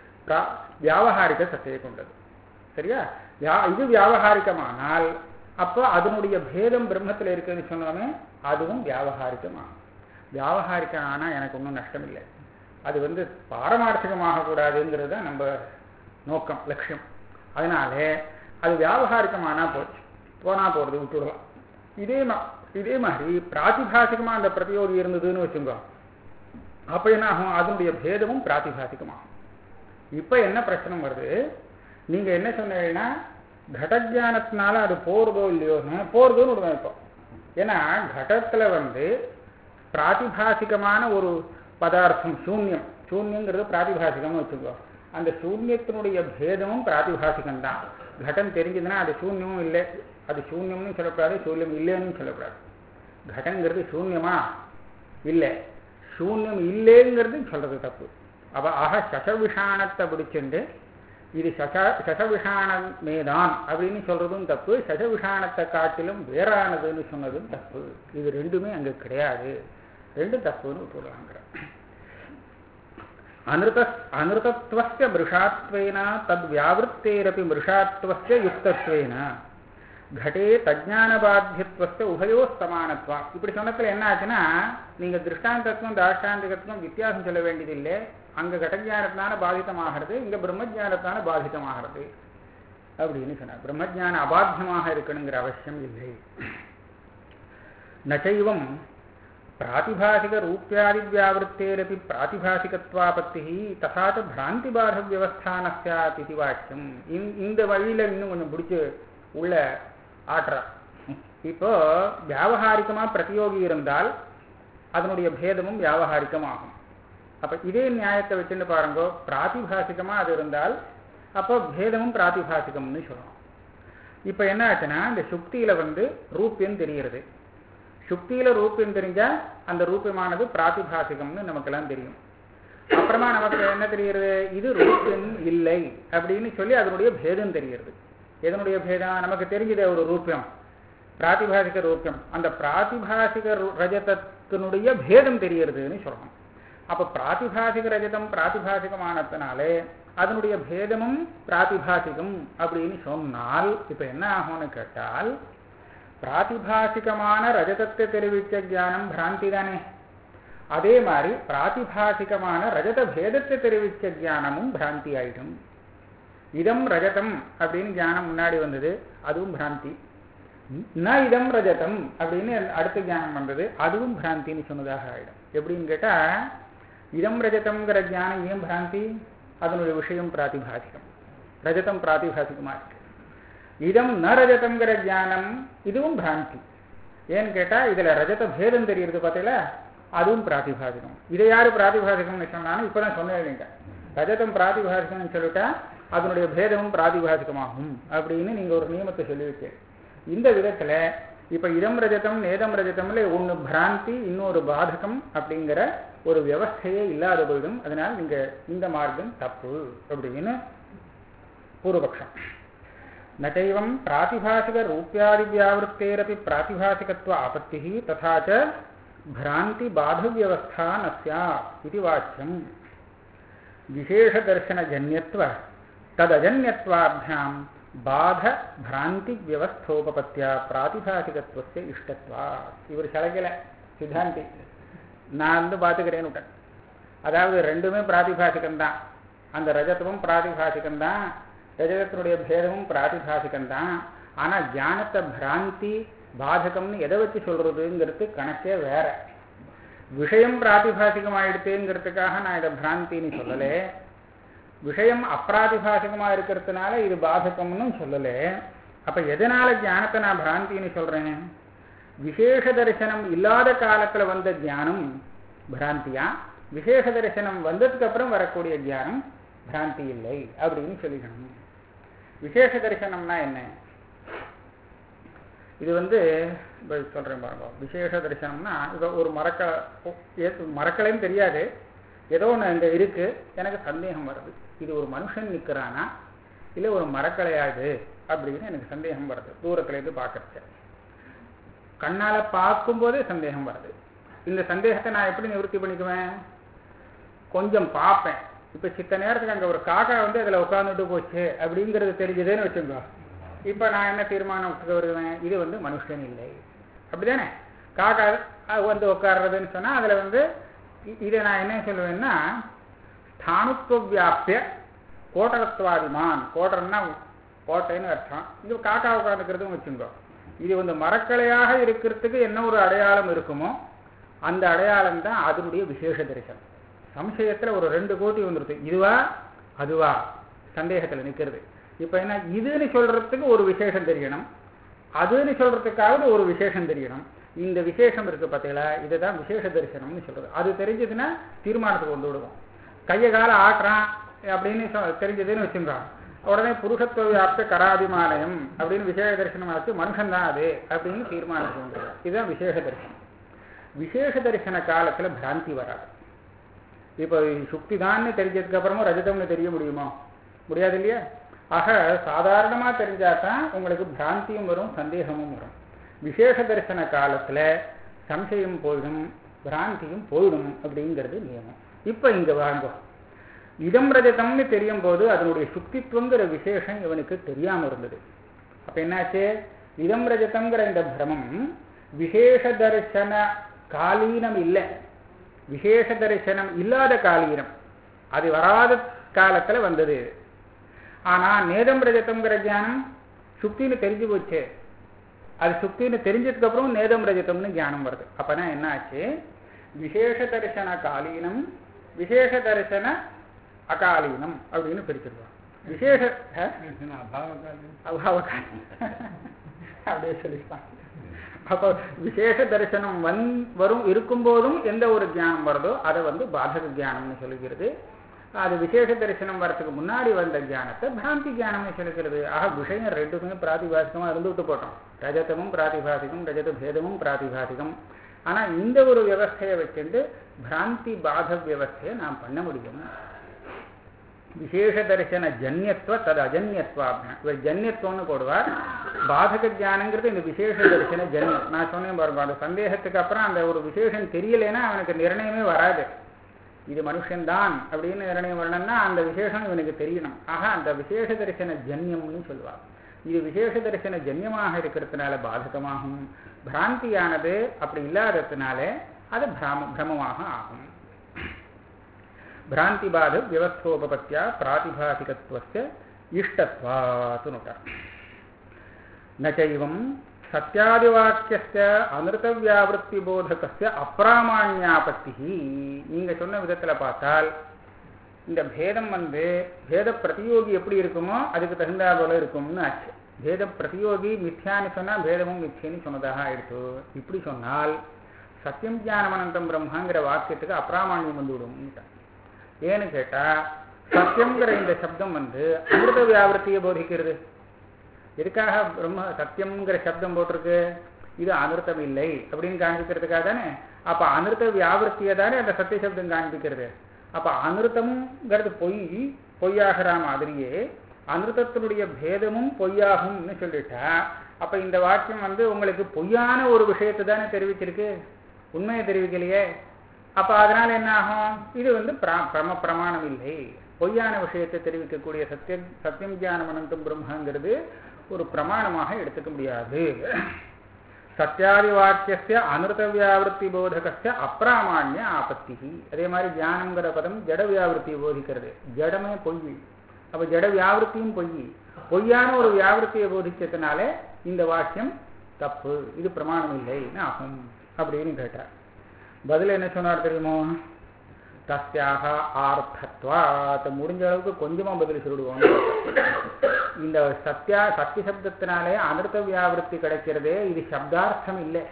வியாபகாரிக சத்தையை கொண்டது சரியா இது வியாபகாரிகமானால் அப்போ அதனுடைய பேதம் பிரம்மத்தில் இருக்குன்னு சொன்னோமே அதுவும் வியாபகாரிகமாகும் வியாபகாரிக்கம் ஆனால் எனக்கு ஒன்றும் நஷ்டம் இல்லை அது வந்து பாரமார்த்திகமாக கூடாதுங்கிறது தான் நம்ம நோக்கம் லட்சியம் அதனாலே அது வியாபகாரிகமானா போச்சு போனா போகிறது விட்டுடலாம் இதே மா இதே மாதிரி பிராத்திபாசிகமாக அந்த பிரதியோகி இருந்ததுன்னு வச்சுங்க அப்போ என்ன ஆகும் அதனுடைய பேதமும் பிராத்திபாசிகமாகும் இப்போ என்ன பிரச்சனை வருது நீங்கள் என்ன சொன்னீங்கன்னா கடஜானத்தினால அது போகிறதோ இல்லையோன்னு போகிறதோன்னு விடுவேன் இப்போ ஏன்னா கடத்தில் வந்து பிராத்திபாசிகமான ஒரு பதார்த்தம் சூன்யம் சூன்யங்கிறது பிராத்திபாசிகம்னு வச்சுக்கோ அந்த சூன்யத்தினுடைய பேதமும் பிராத்திபாசிகம் தான் கடம் தெரிஞ்சதுன்னா அது சூன்யமும் இல்லை அது சூன்யம்னு சொல்லக்கூடாது சூன்யம் இல்லைன்னு சொல்லக்கூடாது கடங்கிறது சூன்யமா இல்லை சூன்யம் இல்லைங்கிறது சொல்றது தப்பு அவ ஆக சசவிஷாணத்தை பிடிச்சிண்டு இது சச சசவிஷாணமே தான் அப்படின்னு சொல்றதும் தப்பு சசவிஷாணத்தை காட்டிலும் வேறானதுன்னு சொன்னதும் தப்பு இது ரெண்டுமே அங்கே கிடையாது ரெண்டும் தப்புன்னு விட்டுடுவாங்கிற அனிருத அனிருதத்துவஸ்ய மிருஷாத்வேன தத் வியாவிருத்தேரப்பி மிருஷாத்வஸ்ய யுக்தத்வேன கடே தஜானபாத்தியத்துவஸ்ய உபயோ சமானத்வா இப்படி சொன்னதுல என்ன ஆச்சுன்னா நீங்க திருஷ்டாந்தத்துக்கும் தாஷ்டாந்திகத்துக்கும் வித்தியாசம் சொல்ல வேண்டியதில்லை அங்க கடஜானத்தினால பாதிதமாகிறது இங்க பிரம்மஜானத்தினால பாதிதமாகிறது அப்படின்னு சொன்னார் பிரம்மஜான அபாத்தியமாக இருக்கணுங்கிற அவசியம் இல்லை நச்சைவம் பிராத்திபாசிக ரூபியாதிவியாவருத்தேரப்பி பிராத்திபாசிகத்வாபத்தி ததா பிராந்திபாத வியவஸ்தான சாத் இது வாக்கியம் இந்த வழியில இன்னும் கொஞ்சம் பிடிச்சி உள்ள ஆற்றா இப்போ வியாபகாரிகமா பிரதியோகி இருந்தால் அதனுடைய பேதமும் வியாபகாரிகமாகும் அப்ப இதே நியாயத்தை வச்சுன்னு பாருங்க பிராத்திபாசிகமா அது இருந்தால் அப்போ பேதமும் பிராத்திபாசிகம்னு சொல்லணும் இப்போ என்ன ஆச்சுன்னா இந்த சுக்தியில வந்து ரூபியம் தெரிகிறது சுக்தியில ரூபியம் தெரிஞ்சா அந்த ரூபியமானது பிராத்திபாசிகம்னு நமக்கெல்லாம் தெரியும் அப்புறமா நமக்கு என்ன தெரிகிறது இது ரூபியம் இல்லை அப்படின்னு சொல்லி அதனுடைய பேதம் தெரிகிறது எதனுடைய பேதம் நமக்கு தெரிஞ்சதே ஒரு ரூபியம் பிராதிபாசிக ரூபியம் அந்த பிராதிபாசிக ரு- ரஜதத்தினுடைய பேதம் தெரிகிறதுன்னு சொல்லணும் அப்ப பிராதிபாசிக ரஜதம் பிராதிபாசிகமானதுனாலே அதனுடைய பேதமும் பிராதிபாசிகம் அப்படின்னு சொன்னால் இப்ப என்ன ஆகும்னு கேட்டால் பிராதிபாசிகமான ரஜதத்தை தெரிவித்த ஞானம் பிராந்தி தானே அதே மாதிரி பிராதிபாசிகமான ரஜத பேதத்தை தெரிவித்த ஞானமும் பிராந்தி ஆயிடும் இதம் ரஜதம் அப்படின்னு ஞானம் முன்னாடி வந்தது அதுவும் பிராந்தி ந இதம் ரஜதம் அப்படின்னு அடுத்த ஞானம் வந்தது அதுவும் பிராந்தின்னு சொன்னதாக ஆயிடும் எப்படின்னு கேட்டா இதம் ரஜதம்ங்கிற ஞானம் ஏன் பிராந்தி அதனுடைய விஷயம் பிராதிபாசிகம் ரஜதம் பிராதிபாசிகமா இருக்கு இதம் ந ரஜதம்ங்கிற ஞானம் இதுவும் பிராந்தி ஏன்னு கேட்டா இதுல ரஜத பேதம் தெரியுது பார்த்தீங்களா அதுவும் பிராதிபாசிகம் இதை யாரு பிராதிபாசிகம்னு சொன்னாலும் இப்பதான் சொன்னேன் நீங்க ரஜதம் பிராதிபாசிகம்னு சொல்லிட்டா அதனுடைய பேதமும் பிராதிபாசிகமாகும் அப்படின்னு நீங்க ஒரு நியமத்தை சொல்லியிருக்கீங்க இந்த விதத்துல இப்ப இதம் ரஜதம் நேதம் ரஜதம்ல ஒண்ணு பிராந்தி இன்னொரு பாதகம் அப்படிங்கிற ஒரு வியவஸ்தையே இல்லாத போயிடும் அதனால நீங்க இந்த மார்க்கம் தப்பு அப்படின்னு பூர்வபக்ஷம் நைவம் பிராதிபாசிக ரூபியாதிவியாவருத்தேரப்பி பிராதிபாசிகத்துவ ஆபத்தி ததா ச பிராந்தி பாதவியவஸ்தா ந ஸ்யாத் இது வாக்கியம் விசேஷதர்சனஜன்யத்வ ததஜன்யத்வாभ्याम பாத பிராந்தி வியவஸ்தோபபத்தியா பிராதிபாசிகத்துவस्य இஷ்டத்வா இவர் சலகல சித்தாந்தி நான் வந்து பார்த்துக்கிறேன்னு விட்டேன் அதாவது ரெண்டுமே பிராதிபாசிகம் தான் அந்த ரஜதமும் பிராதிபாசிகம் தான் ரஜதத்தினுடைய பேதமும் பிராதிபாசிகம் தான் ஆனா ஞானத்தை பிராந்தி பாதகம்னு எதை வச்சு சொல்றதுங்கிறது கணக்கே வேற விஷயம் பிராதிபாசிகம் ஆயிடுத்துங்கிறதுக்காக நான் இதை பிராந்தின்னு சொல்லலே விஷயம் அப்பிராதிபாசிகமா இருக்கிறதுனால இது பாதகம்னு சொல்லலே அப்ப எதனால ஞானத்தை நான் பிராந்தின்னு சொல்றேன் விசேஷ தரிசனம் இல்லாத காலத்துல வந்த ஞானம் பிராந்தியா விசேஷ தரிசனம் வந்ததுக்கு அப்புறம் வரக்கூடிய ஞானம் பிராந்தி இல்லை அப்படின்னு சொல்லிக்கணும் விசேஷ தரிசனம்னா என்ன இது வந்து இப்போ சொல்றேன் பாருங்க விசேஷ தரிசனம்னா இப்போ ஒரு மரக்களை மரக்கலையும் தெரியாது ஏதோ ஒன்று அங்கே இருக்கு எனக்கு சந்தேகம் வருது இது ஒரு மனுஷன் நிற்கிறானா இல்லை ஒரு மரக்கலையாது அப்படின்னு எனக்கு சந்தேகம் வருது தூரத்துலேருந்து பார்க்கறது கண்ணால் பார்க்கும்போதே சந்தேகம் வருது இந்த சந்தேகத்தை நான் எப்படி நிவர்த்தி பண்ணிக்குவேன் கொஞ்சம் பார்ப்பேன் இப்போ சித்த நேரத்துக்கு அங்கே ஒரு காக்கா வந்து அதில் உட்காந்துட்டு போச்சு அப்படிங்கிறது தெரிஞ்சதுன்னு வச்சுக்கோ இப்போ நான் என்ன தீர்மானம் வருவேன் இது வந்து மனுஷன் இல்லை அப்படிதானே காக்கா அது வந்து உட்கார்றதுன்னு சொன்னால் அதில் வந்து இ- இதை நான் என்ன சொல்லுவேன்னா ஸ்தானுத்துவ வியாபிய கோட்டகத்துவாதிமான் கோட்டர்னா கோட்டைன்னு அர்த்தம் இது காக்கா உட்காந்துக்கிறதும் வச்சுக்கோ இது வந்து மரக்கலையாக இருக்கிறதுக்கு என்ன ஒரு அடையாளம் இருக்குமோ அந்த அடையாளம் தான் அதனுடைய விசேஷ தரிசனம் சம்சயத்துல ஒரு ரெண்டு கோட்டி வந்துருது இதுவா அதுவா சந்தேகத்துல நிக்கிறது இப்ப என்ன இதுன்னு சொல்றதுக்கு ஒரு விசேஷம் தெரியணும் அதுன்னு சொல்றதுக்காவது ஒரு விசேஷம் தெரியணும் இந்த விசேஷம் இருக்கு பார்த்தீங்களா இதுதான் விசேஷ தரிசனம்னு சொல்றது அது தெரிஞ்சதுன்னா தீர்மானத்துக்கு கொண்டு விடுவோம் கையை கால ஆட்டுறான் அப்படின்னு சொ- தெரிஞ்சதுன்னு வச்சுங்க உடனே புருஷத்துவ வியாப்த கராபிமானயம் அப்படின்னு விசேஷ தரிசனம் ஆச்சு மனுஷன் தான் அது அப்படின்னு தீர்மானத்துக்கு கொண்டு வருவோம் இதுதான் விசேஷ தரிசனம் விசேஷ தரிசன காலத்துல பிராந்தி வராது இப்போ சுக்தி தான்னு தெரிஞ்சதுக்கு அப்புறமா ரஜதம்னு தெரிய முடியுமா முடியாது இல்லையா ஆக சாதாரணமா தெரிஞ்சாதான் உங்களுக்கு பிராந்தியும் வரும் சந்தேகமும் வரும் விசேஷ தரிசன காலத்துல சம்சயம் போயிடும் பிராந்தியும் போயிடும் அப்படிங்கிறது நியமம் இப்ப இங்க வாங்க இதம் ரஜதம்னு தெரியும் போது அதனுடைய சுக்தித்துவங்கிற விசேஷம் இவனுக்கு தெரியாம இருந்தது அப்ப என்னாச்சு இதம் ரஜதம்ங்கிற இந்த பிரமம் விசேஷ தரிசன காலீனம் இல்லை விசேஷ தரிசனம் இல்லாத காலீனம் அது வராத காலத்துல வந்தது ஆனா நேதம் ரஜதம்ங்கிற ஞானம் சுக்தின்னு தெரிஞ்சு போச்சு அது சுக்தின்னு தெரிஞ்சதுக்கு அப்புறம் நேதம் ரஜதம்னு ஞானம் வருது அப்பனா என்ன ஆச்சு விசேஷ தரிசன காலீனம் விசேஷ தரிசன அகாலீனம் அப்படின்னு பிரிச்சிருவாங்க விசேஷ ஆ? அபாவகாலம் அப்படியே சொல்லிட்டான் அப்போ விசேஷ தரிசனம் வந் வரும் இருக்கும்போதும் எந்த ஒரு ஞானம் வருதோ அதை வந்து பாதக ஞானம்னு சொல்லுகிறது அது விசேஷ தரிசனம் வரதுக்கு முன்னாடி வந்த ஞானத்தை பிராந்தி ஞானம்னு சொல்லுகிறது ஆக விஷயம் ரெண்டுமே பிராதிபாசிகமா இருந்துவிட்டு போட்டோம் ரஜதமும் பிராதிபாசிகம் ரஜத பேதமும் பிராதிபாசிகம் ஆனா இந்த ஒரு வியவஸ்தையை வச்சுட்டு பிராந்தி பாத வியவஸ்தையை நாம் பண்ண முடியும் விசேஷ தரிசன ஜன்யத்துவ தது அஜன்யத்துவா இவர் ஜன்யத்துவம்னு போடுவார் பாதக ஜானங்கிறது இந்த விசேஷ தரிசன ஜன்யம் நான் சொன்னேன் பாருங்க அந்த சந்தேகத்துக்கு அப்புறம் அந்த ஒரு விசேஷம் தெரியலைன்னா அவனுக்கு நிர்ணயமே வராது இது மனுஷன்தான் அப்படின்னு நிர்ணயம் வரணும்னா அந்த விசேஷம் இவனுக்கு தெரியணும் ஆக அந்த விசேஷ தரிசன ஜன்யம்னு சொல்லுவார் இது விசேஷ தரிசன ஜன்யமாக இருக்கிறதுனால பாதகமாகும் பிராந்தியானது அப்படி இல்லாததுனால அது பிராம பிரமமாக ஆகும் ಭ್ರಾಂತಿಬಾಧ ವ್ಯವಸ್ಥೋಪಪತ್ಯ ಪ್ರಾತಿಭಾಸಿಕತ್ವಸ್ಯ ಇಷ್ಟತ್ವಾತು ನೋಟ ನ ಚೈವಂ சத்தியாதிவாக்கியஸ்ய அமிர்தவியாவிருத்தி போதகஸ்ய அப்பிராமாண்யாபத்தி நீங்க சொன்ன விதத்துல பார்த்தால் இந்த பேதம் வந்து பேத பிரதியோகி எப்படி இருக்குமோ அதுக்கு தகுந்தா போல இருக்கும்னு ஆச்சு பேத பிரதியோகி மித்யான்னு சொன்னா பேதமும் மித்யன்னு சொன்னதாக ஆயிடுச்சு இப்படி சொன்னால் சத்தியம் ஞானமனந்தம் பிரம்மாங்கிற வாக்கியத்துக்கு அப்பிராமாண்யம் வந்து விடும் ஏன்னு கேட்டா சத்தியம்ங்கிற இந்த சப்தம் வந்து அமிர்த வியாபிருத்தியை போதிக்கிறது எதுக்காக பிரம்ம சத்தியம்ங்கிற சப்தம் போட்டிருக்கு இது அனிருத்தம் இல்லை அப்படின்னு காண்பிக்கிறதுக்காக தானே அப்ப அனிருத்த வியாபிருத்தியை தானே அந்த சத்திய சப்தம் காண்பிக்கிறது அப்ப அனிருத்தம்ங்கிறது பொய் பொய்யாகிற மாதிரியே அனிருத்தத்தினுடைய பேதமும் பொய்யாகும்னு சொல்லிட்டா அப்ப இந்த வாக்கியம் வந்து உங்களுக்கு பொய்யான ஒரு விஷயத்தை தானே தெரிவிச்சிருக்கு உண்மையை தெரிவிக்கலையே அப்ப அதனால என்ன ஆகும் இது வந்து பிரம பிரமாணம் இல்லை பொய்யான விஷயத்தை தெரிவிக்கக்கூடிய சத்தியம் சத்தியம் ஜானம் அனந்தம் பிரம்மங்கிறது ஒரு பிரமாணமாக எடுத்துக்க முடியாது சத்தியாதி வாக்கிய அனிருத்த வியாவிருத்தி போதகஸ்ய அப்பிராமான்ய ஆபத்தி அதே மாதிரி தியானங்கிற பதம் ஜட வியாவிருத்தியை போதிக்கிறது ஜடமே பொய் அப்ப ஜட வியாவிருத்தியும் பொய் பொய்யான ஒரு வியாவிருத்தியை போதிச்சதுனால இந்த வாக்கியம் தப்பு இது பிரமாணம் இல்லைன்னு ஆகும் அப்படின்னு கேட்டார் பதில் என்ன சொன்னார் தெரியுமோ தஸ்யாக ஆர்த்தத்வாத் முடிஞ்ச அளவுக்கு கொஞ்சமா பதில் சொல்லிடுவோம் இந்த சத்யா சத்திய சப்தத்தினாலே அனிருத்த வியாவிருத்தி கிடைக்கிறதே இது சப்தார்த்தம் இல்லை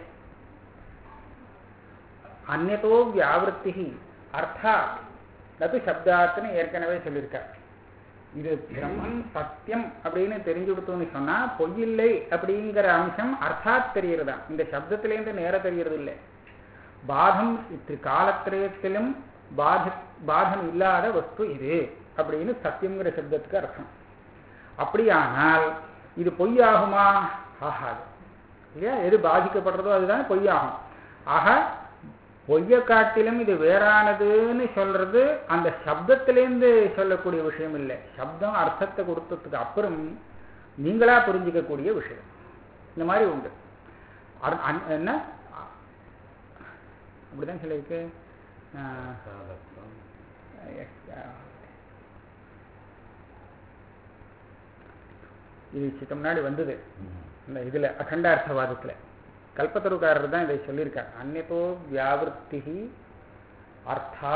அந்நதோ வியாவிருத்தி அர்த்தா அது சப்தார்த்தன்னு ஏற்கனவே சொல்லியிருக்கார் இது பிரம்மன் சத்தியம் அப்படின்னு தெரிஞ்சு கொடுத்தோம்னு சொன்னா பொய்யில்லை அப்படிங்கிற அம்சம் அர்த்தாத் தெரியறதா இந்த சப்தத்திலேருந்து நேர தெரியறது இல்லை பாதம் காலத்திரயத்திலும் பாத பாதம் இல்லாத வஸ்து இது அப்படின்னு சத்தியங்கிற சப்தத்துக்கு அர்த்தம் அப்படியானால் இது பொய்யாகுமா ஆகாது இல்லையா எது பாதிக்கப்படுறதோ அதுதான் பொய்யாகும் ஆக பொய்ய காட்டிலும் இது வேறானதுன்னு சொல்றது அந்த சப்தத்திலேருந்து சொல்லக்கூடிய விஷயம் இல்லை சப்தம் அர்த்தத்தை கொடுத்ததுக்கு அப்புறம் நீங்களா புரிஞ்சிக்கக்கூடிய விஷயம் இந்த மாதிரி உண்டு என்ன அப்படிதான் சொல்லியிருக்கு இது சித்த முன்னாடி வந்தது இந்த இதுல அகண்டார்த்தவாதத்துல கல்பத்தருக்காரர் தான் இதை சொல்லியிருக்கார் அந்நதோ வியாவிருத்தி அர்த்தா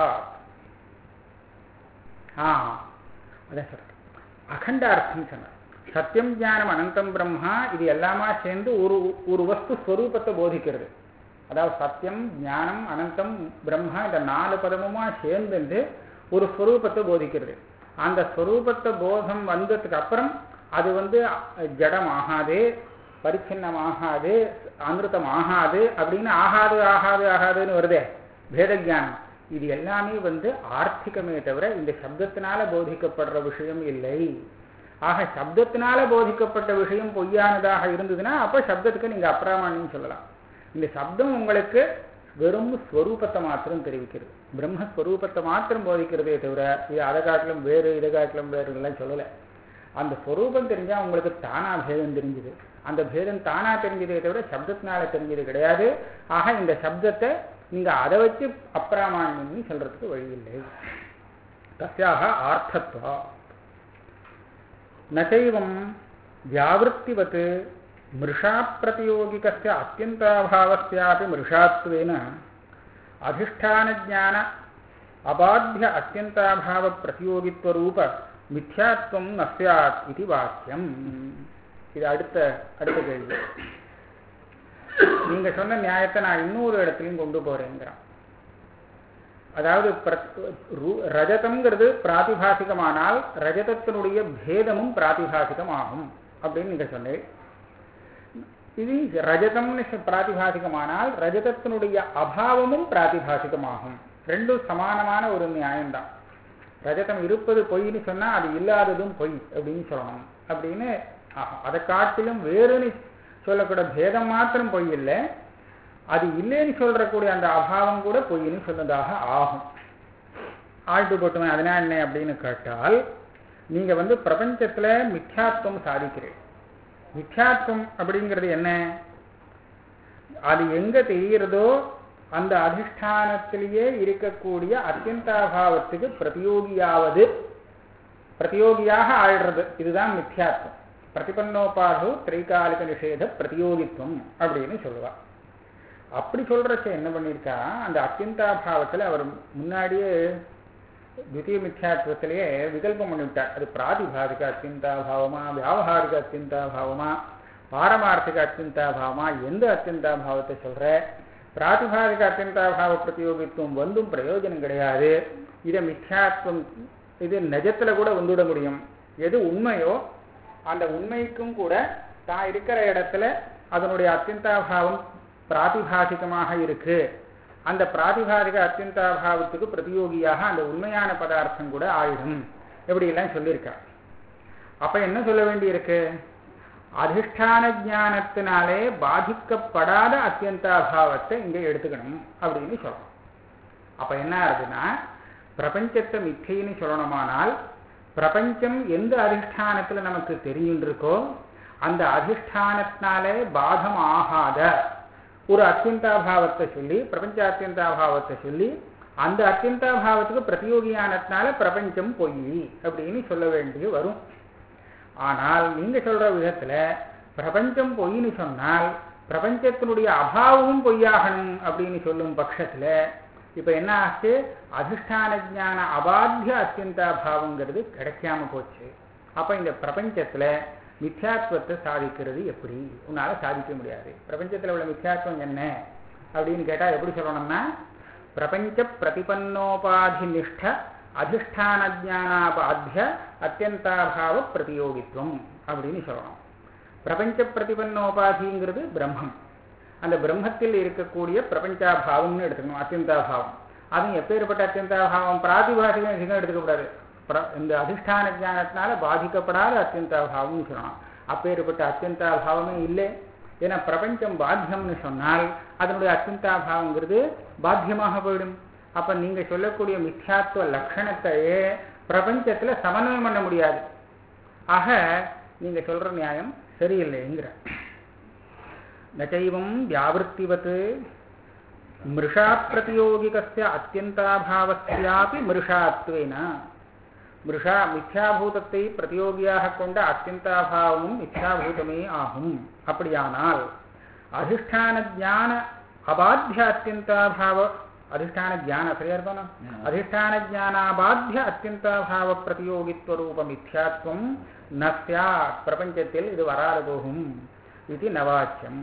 ஆ அதான் சொல்ற அகண்டார்த்தம் சொன்னார் சத்தியம் ஞானம் அனந்தம் பிரம்மா இது எல்லாமா சேர்ந்து ஒரு ஒரு வஸ்து ஸ்வரூபத்தை போதிக்கிறது அதாவது சத்தியம் ஞானம் அனந்தம் பிரம்மா இந்த நாலு பதமுமா சேர்ந்து ஒரு ஸ்வரூபத்தை போதிக்கிறது அந்த ஸ்வரூபத்தை போதம் வந்ததுக்கு அப்புறம் அது வந்து ஜடம் ஆகாது பரிச்சின்னமாகாது அமிர்தம் ஆகாது அப்படின்னு ஆகாது ஆகாது ஆகாதுன்னு வருதே பேத ஜானம் இது எல்லாமே வந்து ஆர்த்திகமே தவிர இந்த சப்தத்தினால போதிக்கப்படுற விஷயம் இல்லை ஆக சப்தத்தினால போதிக்கப்பட்ட விஷயம் பொய்யானதாக இருந்ததுன்னா அப்ப சப்தத்துக்கு நீங்க அப்பிராமாணியம் சொல்லலாம் இந்த சப்தம் உங்களுக்கு வெறும் ஸ்வரூபத்தை மாத்திரம் தெரிவிக்கிறது பிரம்மஸ்வரூபத்தை மாத்திரம் போதிக்கிறதே தவிர இது அதை காட்டிலும் வேறு இதை காட்டிலும் வேறு எல்லாம் சொல்லலை அந்த ஸ்வரூபம் தெரிஞ்சா உங்களுக்கு தானா பேதம் தெரிஞ்சுது அந்த பேதம் தானா தெரிஞ்சதே தவிர சப்தத்தினால தெரிஞ்சது கிடையாது ஆக இந்த சப்தத்தை நீங்க அதை வச்சு அப்பிராமான்யம்னு சொல்றதுக்கு வழி இல்லை தஸ்யாக ஆர்த்தத்வா நைவம் வியாவிருத்திவத் மிருஷா பிரதியோகிகஸ்ய அத்தியந்தாபாவஸ்யாபி மிருஷாத்வேன அதிஷ்டானஜான அபாத்திய அத்தியந்தாபாவ பிரதியோகித்வரூப மித்யாத்வம் நஸ்யாத் இது வாக்கியம் இது அடுத்த அடுத்த கேள்வி நீங்க சொன்ன நியாயத்தை நான் இன்னொரு இடத்துலையும் கொண்டு போறேங்கிறான் அதாவது ரஜதம்ங்கிறது பிராதிபாசிகமானால் ரஜதத்தினுடைய பேதமும் பிராதிபாசிகம் ஆகும் அப்படின்னு நீங்க சொன்னேன் இது ரஜதம்னு சொ- பிராதிபாசிகமானால் ரஜதத்தினுடைய அபாவமும் பிராதிபாசிகமாகும் ரெண்டும் சமானமான ஒரு நியாயம்தான் ரஜதம் இருப்பது பொய்ன்னு சொன்னா அது இல்லாததும் பொய் அப்படின்னு சொல்லணும் அப்படின்னு ஆகும் அதை காட்டிலும் வேறுன்னு சொல்லக்கூடிய பேதம் மாத்திரம் பொய் இல்லை அது இல்லைன்னு சொல்றக்கூடிய அந்த அபாவம் கூட பொய்ன்னு சொன்னதாக ஆகும் ஆழ்த்து போட்டுமே அதனால் என்ன அப்படின்னு கேட்டால் நீங்க வந்து பிரபஞ்சத்துல மித்யாத்வம் சாதிக்கிறீர்கள் மித்யாத்வம் அப்படிங்கிறது என்ன அது எங்க தெரிகிறதோ அந்த அதிஷ்டானத்திலேயே இருக்கக்கூடிய அத்தியந்தாபாவத்துக்கு பிரதியோகியாவது பிரதியோகியாக ஆயிடுறது இதுதான் மித்யாத்வம் பிரதிபன்னோபாதோ திரைகாலிக நிஷேத பிரதியோகித்துவம் அப்படின்னு சொல்லுவா அப்படி சொல்றச்ச என்ன பண்ணியிருக்கா அந்த அத்தியந்தாபாவத்துல அவர் முன்னாடியே द्वितीय மித்யாத்வத்திலேயே விகல்பம் பண்ணிவிட்டார் அது பிராதிபாதிக அத்தியந்தாபாவமா வியாபகாரிக அத்தியந்தாபாவமா பாரமார்த்திக அத்தியந்தாபாவமா எந்த அத்தியந்தாபாவத்தை சொல்ற பிராதிபாதிக அத்தியந்தாபாவ பிரதியோகித்துவம் வந்தும் பிரயோஜனம் கிடையாது இதை மித்யாத்வம் இது நிஜத்துல கூட வந்துவிட முடியும் எது உண்மையோ அந்த உண்மைக்கும் கூட தான் இருக்கிற இடத்துல அதனுடைய அத்தியந்தாபாவம் பிராதிபாசிகமாக இருக்கு அந்த பிராதிபாதிக அத்தியந்தாபாவத்துக்கு பிரதியோகியாக அந்த உண்மையான பதார்த்தம் கூட ஆயிடும் இப்படி எல்லாம் சொல்லியிருக்கா அப்ப என்ன சொல்ல வேண்டியிருக்கு அதிஷ்டான ஞானத்தினாலே பாதிக்கப்படாத அத்தியந்தாபாவத்தை இங்க எடுத்துக்கணும் அப்படின்னு சொல்லணும் அப்ப என்ன ஆகுதுன்னா பிரபஞ்சத்தை மித்தைன்னு சொல்லணுமானால் பிரபஞ்சம் எந்த அதிஷ்டானத்துல நமக்கு தெரியுன்றிருக்கோ அந்த அதிஷ்டானத்தினாலே பாதம் ஆகாத ஒரு அத்தியந்தாபாவத்தை சொல்லி பிரபஞ்ச அத்தியந்தாபாவத்தை சொல்லி அந்த அத்தியந்தாபாவத்துக்கு பிரதியோகியானதுனால பிரபஞ்சம் பொய் அப்படின்னு சொல்ல வேண்டிய வரும் ஆனால் நீங்க சொல்ற விதத்துல பிரபஞ்சம் பொய்ன்னு சொன்னால் பிரபஞ்சத்தினுடைய அபாவமும் பொய்யாகணும் அப்படின்னு சொல்லும் பட்சத்துல இப்ப என்ன ஆச்சு அதிஷ்டான ஞான அபாத்திய அத்தியந்தாபாவங்கிறது கிடைக்காம போச்சு அப்ப இந்த பிரபஞ்சத்துல மித்யாத்வத்தை சாதிக்கிறது எப்படி உன்னால சாதிக்க முடியாது பிரபஞ்சத்துல உள்ள மித்யாத்வம் என்ன அப்படின்னு கேட்டா எப்படி சொல்லணும்னா பிரபஞ்ச பிரதிபன்னோபாதி நிஷ்ட அதிஷ்டான ஜானாபாத்திய அத்தியந்தாபாவ பிரதியோகித்துவம் அப்படின்னு சொல்லணும் பிரபஞ்ச பிரதிபன்னோபாதிங்கிறது பிரம்மம் அந்த பிரம்மத்தில் இருக்கக்கூடிய பிரபஞ்சாபாவம்னு எடுத்துக்கணும் அத்தியந்தாபாவம் அதுவும் எப்பேற்பட்ட அத்தியந்தாபாவம் பிராதிபாசிகம் எதுவும் எடுத்துக்கக்கூடாது பிர- இந்த அதிஷ்டான ஞானத்தினால பாதிக்கப்படாத அத்தியந்தாபாவம்னு சொல்லணும் அப்பேற்பட்ட அத்தியந்தாபாவமே இல்லை ஏன்னா பிரபஞ்சம் பாத்தியம்னு சொன்னால் அதனுடைய அத்தியந்தாபாவங்கிறது பாத்தியமாக போயிடும் அப்ப நீங்க சொல்லக்கூடிய மித்யாத்துவ லட்சணத்தையே பிரபஞ்சத்துல சமன்வயம் பண்ண முடியாது ஆக நீங்க சொல்ற நியாயம் சரியில்லைங்கிற நச்சைவம் வியாவிருத்திவத் மிருஷா பிரதியோகிகஸ்ய அத்தியந்தாபாவஸ்யாபி மிருஷாத்வேன மிருஷா மித்யாபூதத்தை பிரதியோகியாக கொண்ட அத்தியந்தாபாவமும் மித்யாபூதமே ஆகும் அப்படியானால் அதிஷ்டான ஞான அபாத்திய அத்தியந்தாபாவ அதிஷ்டான ஞான சரியா இருப்பானா அதிஷ்டான ஞானாபாத்திய அத்தியந்தாபாவ பிரதியோகித்துவ ரூப மித்யாத்வம் ந ஸ்யாத் பிரபஞ்சத்தில் இது வராது போகும் இது நவாச்சியம்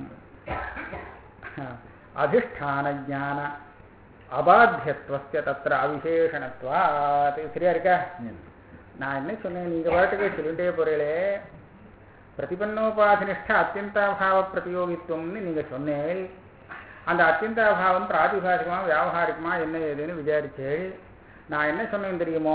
அதிஷ்டான ஞான அபாத்தியத்துவஸ்ய தத்திர அவிசேஷணத்துவாத் சரியா இருக்கா நான் என்ன சொன்னேன் நீங்க பாட்டுக்கு சொல்லிட்டே போறீங்களே பிரதிபன்னோபாதினிஷ்ட அத்தியந்தாபாவ பிரதியோகித்துவம்னு நீங்க சொன்னேன் அந்த அத்தியந்தாபாவம் பிராதிபாசிகமா வியாபகாரிகமா என்ன ஏதுன்னு விசாரிச்சேன் நான் என்ன சொன்னேன் தெரியுமோ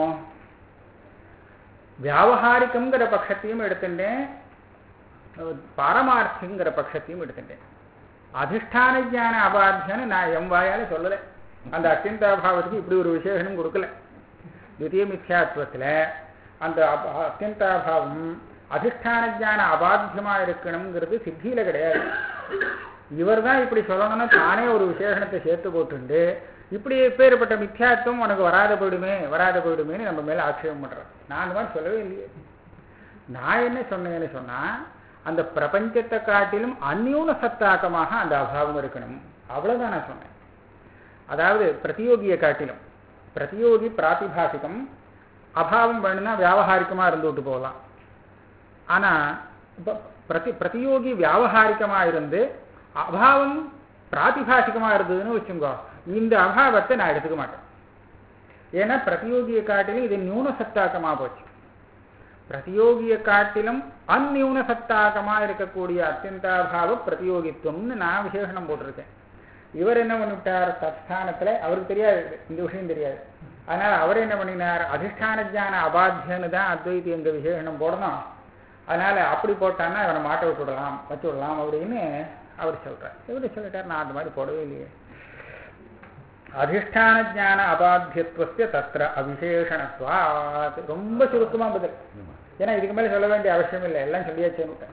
வியாபகாரிகம்ங்கிற பட்சத்தையும் எடுத்துட்டேன் பாரமார்த்திங்கிற பட்சத்தையும் எடுத்துட்டேன் அதிஷ்டான ஞான அபாத்தியன்னு நான் எம் வாயால சொல்லலை அந்த அத்தியந்தாபாவத்துக்கு இப்படி ஒரு விசேஷனும் கொடுக்கல துதிய மித்யாத்வத்துல அந்த அப- அத்தியந்தாபாவம் அதிஷ்டான ஞான அபாத்தியமா இருக்கணுங்கிறது சித்தியில கிடையாது இவர் தான் இப்படி சொல்லணும்னா தானே ஒரு விசேஷணத்தை சேர்த்து போட்டுண்டு இப்படி எப்பேற்பட்ட மித்யாத்துவம் உனக்கு வராத போயிடுமே வராத போயிடுமேன்னு நம்ம மேல ஆட்சேபம் பண்றோம் நான் அந்த மாதிரி சொல்லவே இல்லையே நான் என்ன சொன்னேன்னு சொன்னா அந்த பிரபஞ்சத்தை காட்டிலும் அந்யூன சத்தாக்கமாக அந்த அபாவம் இருக்கணும் அவ்வளவுதான் நான் சொன்னேன் அதாவது பிரதியோகியை காட்டிலும் பிரதியோகி பிராத்திபாசிகம் அபாவம் வேணும்னா வியாபகாரிகமா இருந்து விட்டு போகலாம் ஆனா இப்ப பிரதி பிரதியோகி வியாபகாரிகமா இருந்து அபாவம் பிராத்திபாசிகமா இருந்ததுன்னு வச்சுங்கோ இந்த அபாவத்தை நான் எடுத்துக்க மாட்டேன் ஏன்னா பிரதியோகியை காட்டிலும் இது நியூன சத்தாக்கமா போச்சு பிரதியோகியை காட்டிலும் அந்நியூன சத்தாகமா இருக்கக்கூடிய அத்தியந்தாபாவ பிரதியோகித்துவம்னு நான் விசேஷனம் போட்டிருக்கேன் இவர் என்ன பண்ணிவிட்டார் சத்ஸ்தானத்துல அவருக்கு தெரியாது இந்த விஷயம் தெரியாது அதனால அவர் என்ன பண்ணினார் அதிஷ்டான ஜான அபாத்தியன்னு தான் அத்வைதி எங்க விசேஷனம் போடணும் அதனால அப்படி போட்டான்னா இவனை மாட்ட விட்டுடலாம் வச்சு விடலாம் அப்படின்னு அவர் சொல்றார் இவர் சொல்லிட்டார் நான் அந்த மாதிரி போடவே இல்லையே அதிஷ்டான ஜான அபாத்தியத்துவசிய தத்திர அவிசேஷணத்வாத் ரொம்ப சுருக்கமா பதில் ஏன்னா இதுக்கு மேல சொல்ல வேண்டிய அவசியம் இல்லை எல்லாம் சொல்லியாச்சு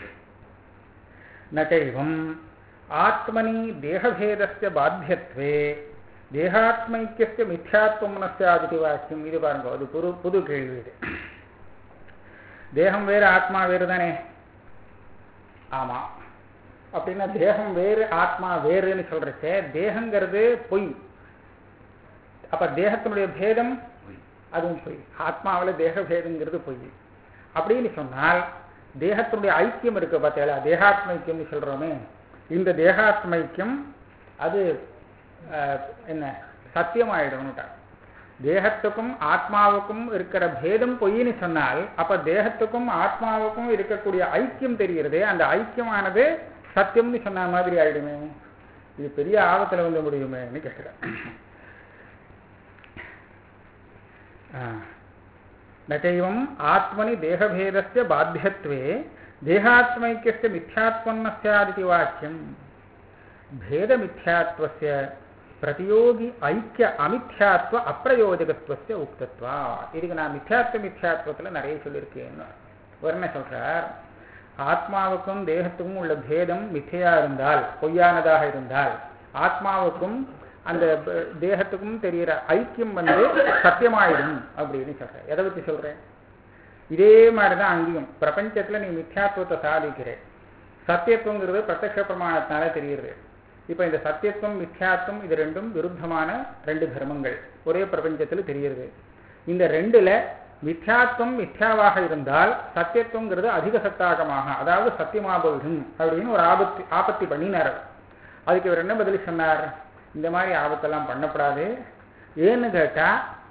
நச்சைவம் ஆத்மனி தேகபேதஸ்ய பாத்தியத்வே தேகாத்மைக்கிய மித்யாத்வம் நஸ்யாதிதி வாக்கியம் இது பாருங்க அது புது புது கேள்வி இது தேகம் வேறு ஆத்மா வேறு தானே ஆமா அப்படின்னா தேகம் வேறு ஆத்மா வேறுன்னு சொல்றச்சே தேகங்கிறது பொய் அப்ப தேகத்தினுடைய பேதம் அதுவும் பொய் ஆத்மாவில் தேக பேதங்கிறது பொய் அப்படின்னு சொன்னால் தேகத்தினுடைய ஐக்கியம் இருக்கு பார்த்தீங்களா தேகாத்மைக்கியம்னு சொல்றோமே இந்த தேகாத்மைக்கியம் அது அஹ், என்ன சத்தியமாயிடும்னுட்டா தேகத்துக்கும் ஆத்மாவுக்கும் இருக்கிற பேதம் பொய்ன்னு சொன்னால் அப்ப தேகத்துக்கும் ஆத்மாவுக்கும் இருக்கக்கூடிய ஐக்கியம் தெரிகிறது அந்த ஐக்கியமானது சத்தியம்னு சொன்ன மாதிரி ஆயிடுமே இது பெரிய ஆபத்துல வந்து முடியுமேன்னு கேட்கிறேன் நச்சைவம் ஆத்மனி தேகபேதஸ்ய பாத்தியத்வே தேகாத்மைக்கிய மித்யாத்வம் நஸ்யாதிதி வாக்கியம் பேதமித்யாத்வஸ்ய பிரதியோகி ஐக்கிய அமித்யாத்வ அப்பிரயோஜகத்துவஸ்ய உக்தத்வா இதுக்கு நான் மித்யாத்வ மித்யாத்வத்துல நிறைய சொல்லியிருக்கேன்னு ஒரு என்ன சொல்றார் ஆத்மாவுக்கும் தேகத்துக்கும் உள்ள பேதம் மித்தையா இருந்தால் பொய்யானதாக இருந்தால் ஆத்மாவுக்கும் அந்த ப- தேகத்துக்கும் தெரிகிற ஐக்கியம் வந்து சத்தியமாயிடும் அப்படின்னு சொல்றேன் எதை பத்தி சொல்றேன் இதே மாதிரிதான் அங்கேயும் பிரபஞ்சத்துல நீ மித்யாத்துவத்தை சாதிக்கிறேன் சத்தியத்துவங்கிறது பிரத்யக்ஷ பிரமாணத்தினால தெரியுது இப்ப இந்த சத்தியத்துவம் மித்யாத்துவம் இது ரெண்டும் விருத்தமான ரெண்டு தர்மங்கள் ஒரே பிரபஞ்சத்துல தெரியுது இந்த ரெண்டுல மித்யாத்துவம் மித்யாவாக இருந்தால் சத்தியத்துவங்கிறது அதிக சத்தாகமாக அதாவது சத்தியமா போயிடும் அப்படின்னு ஒரு ஆபத்து ஆபத்தி பண்ணினார் அவர். அதுக்கு இவர் என்ன பதில் சொன்னார் இந்த மாதிரி ஆபத்தெல்லாம் பண்ணப்படாது ஏன்னு கேட்டா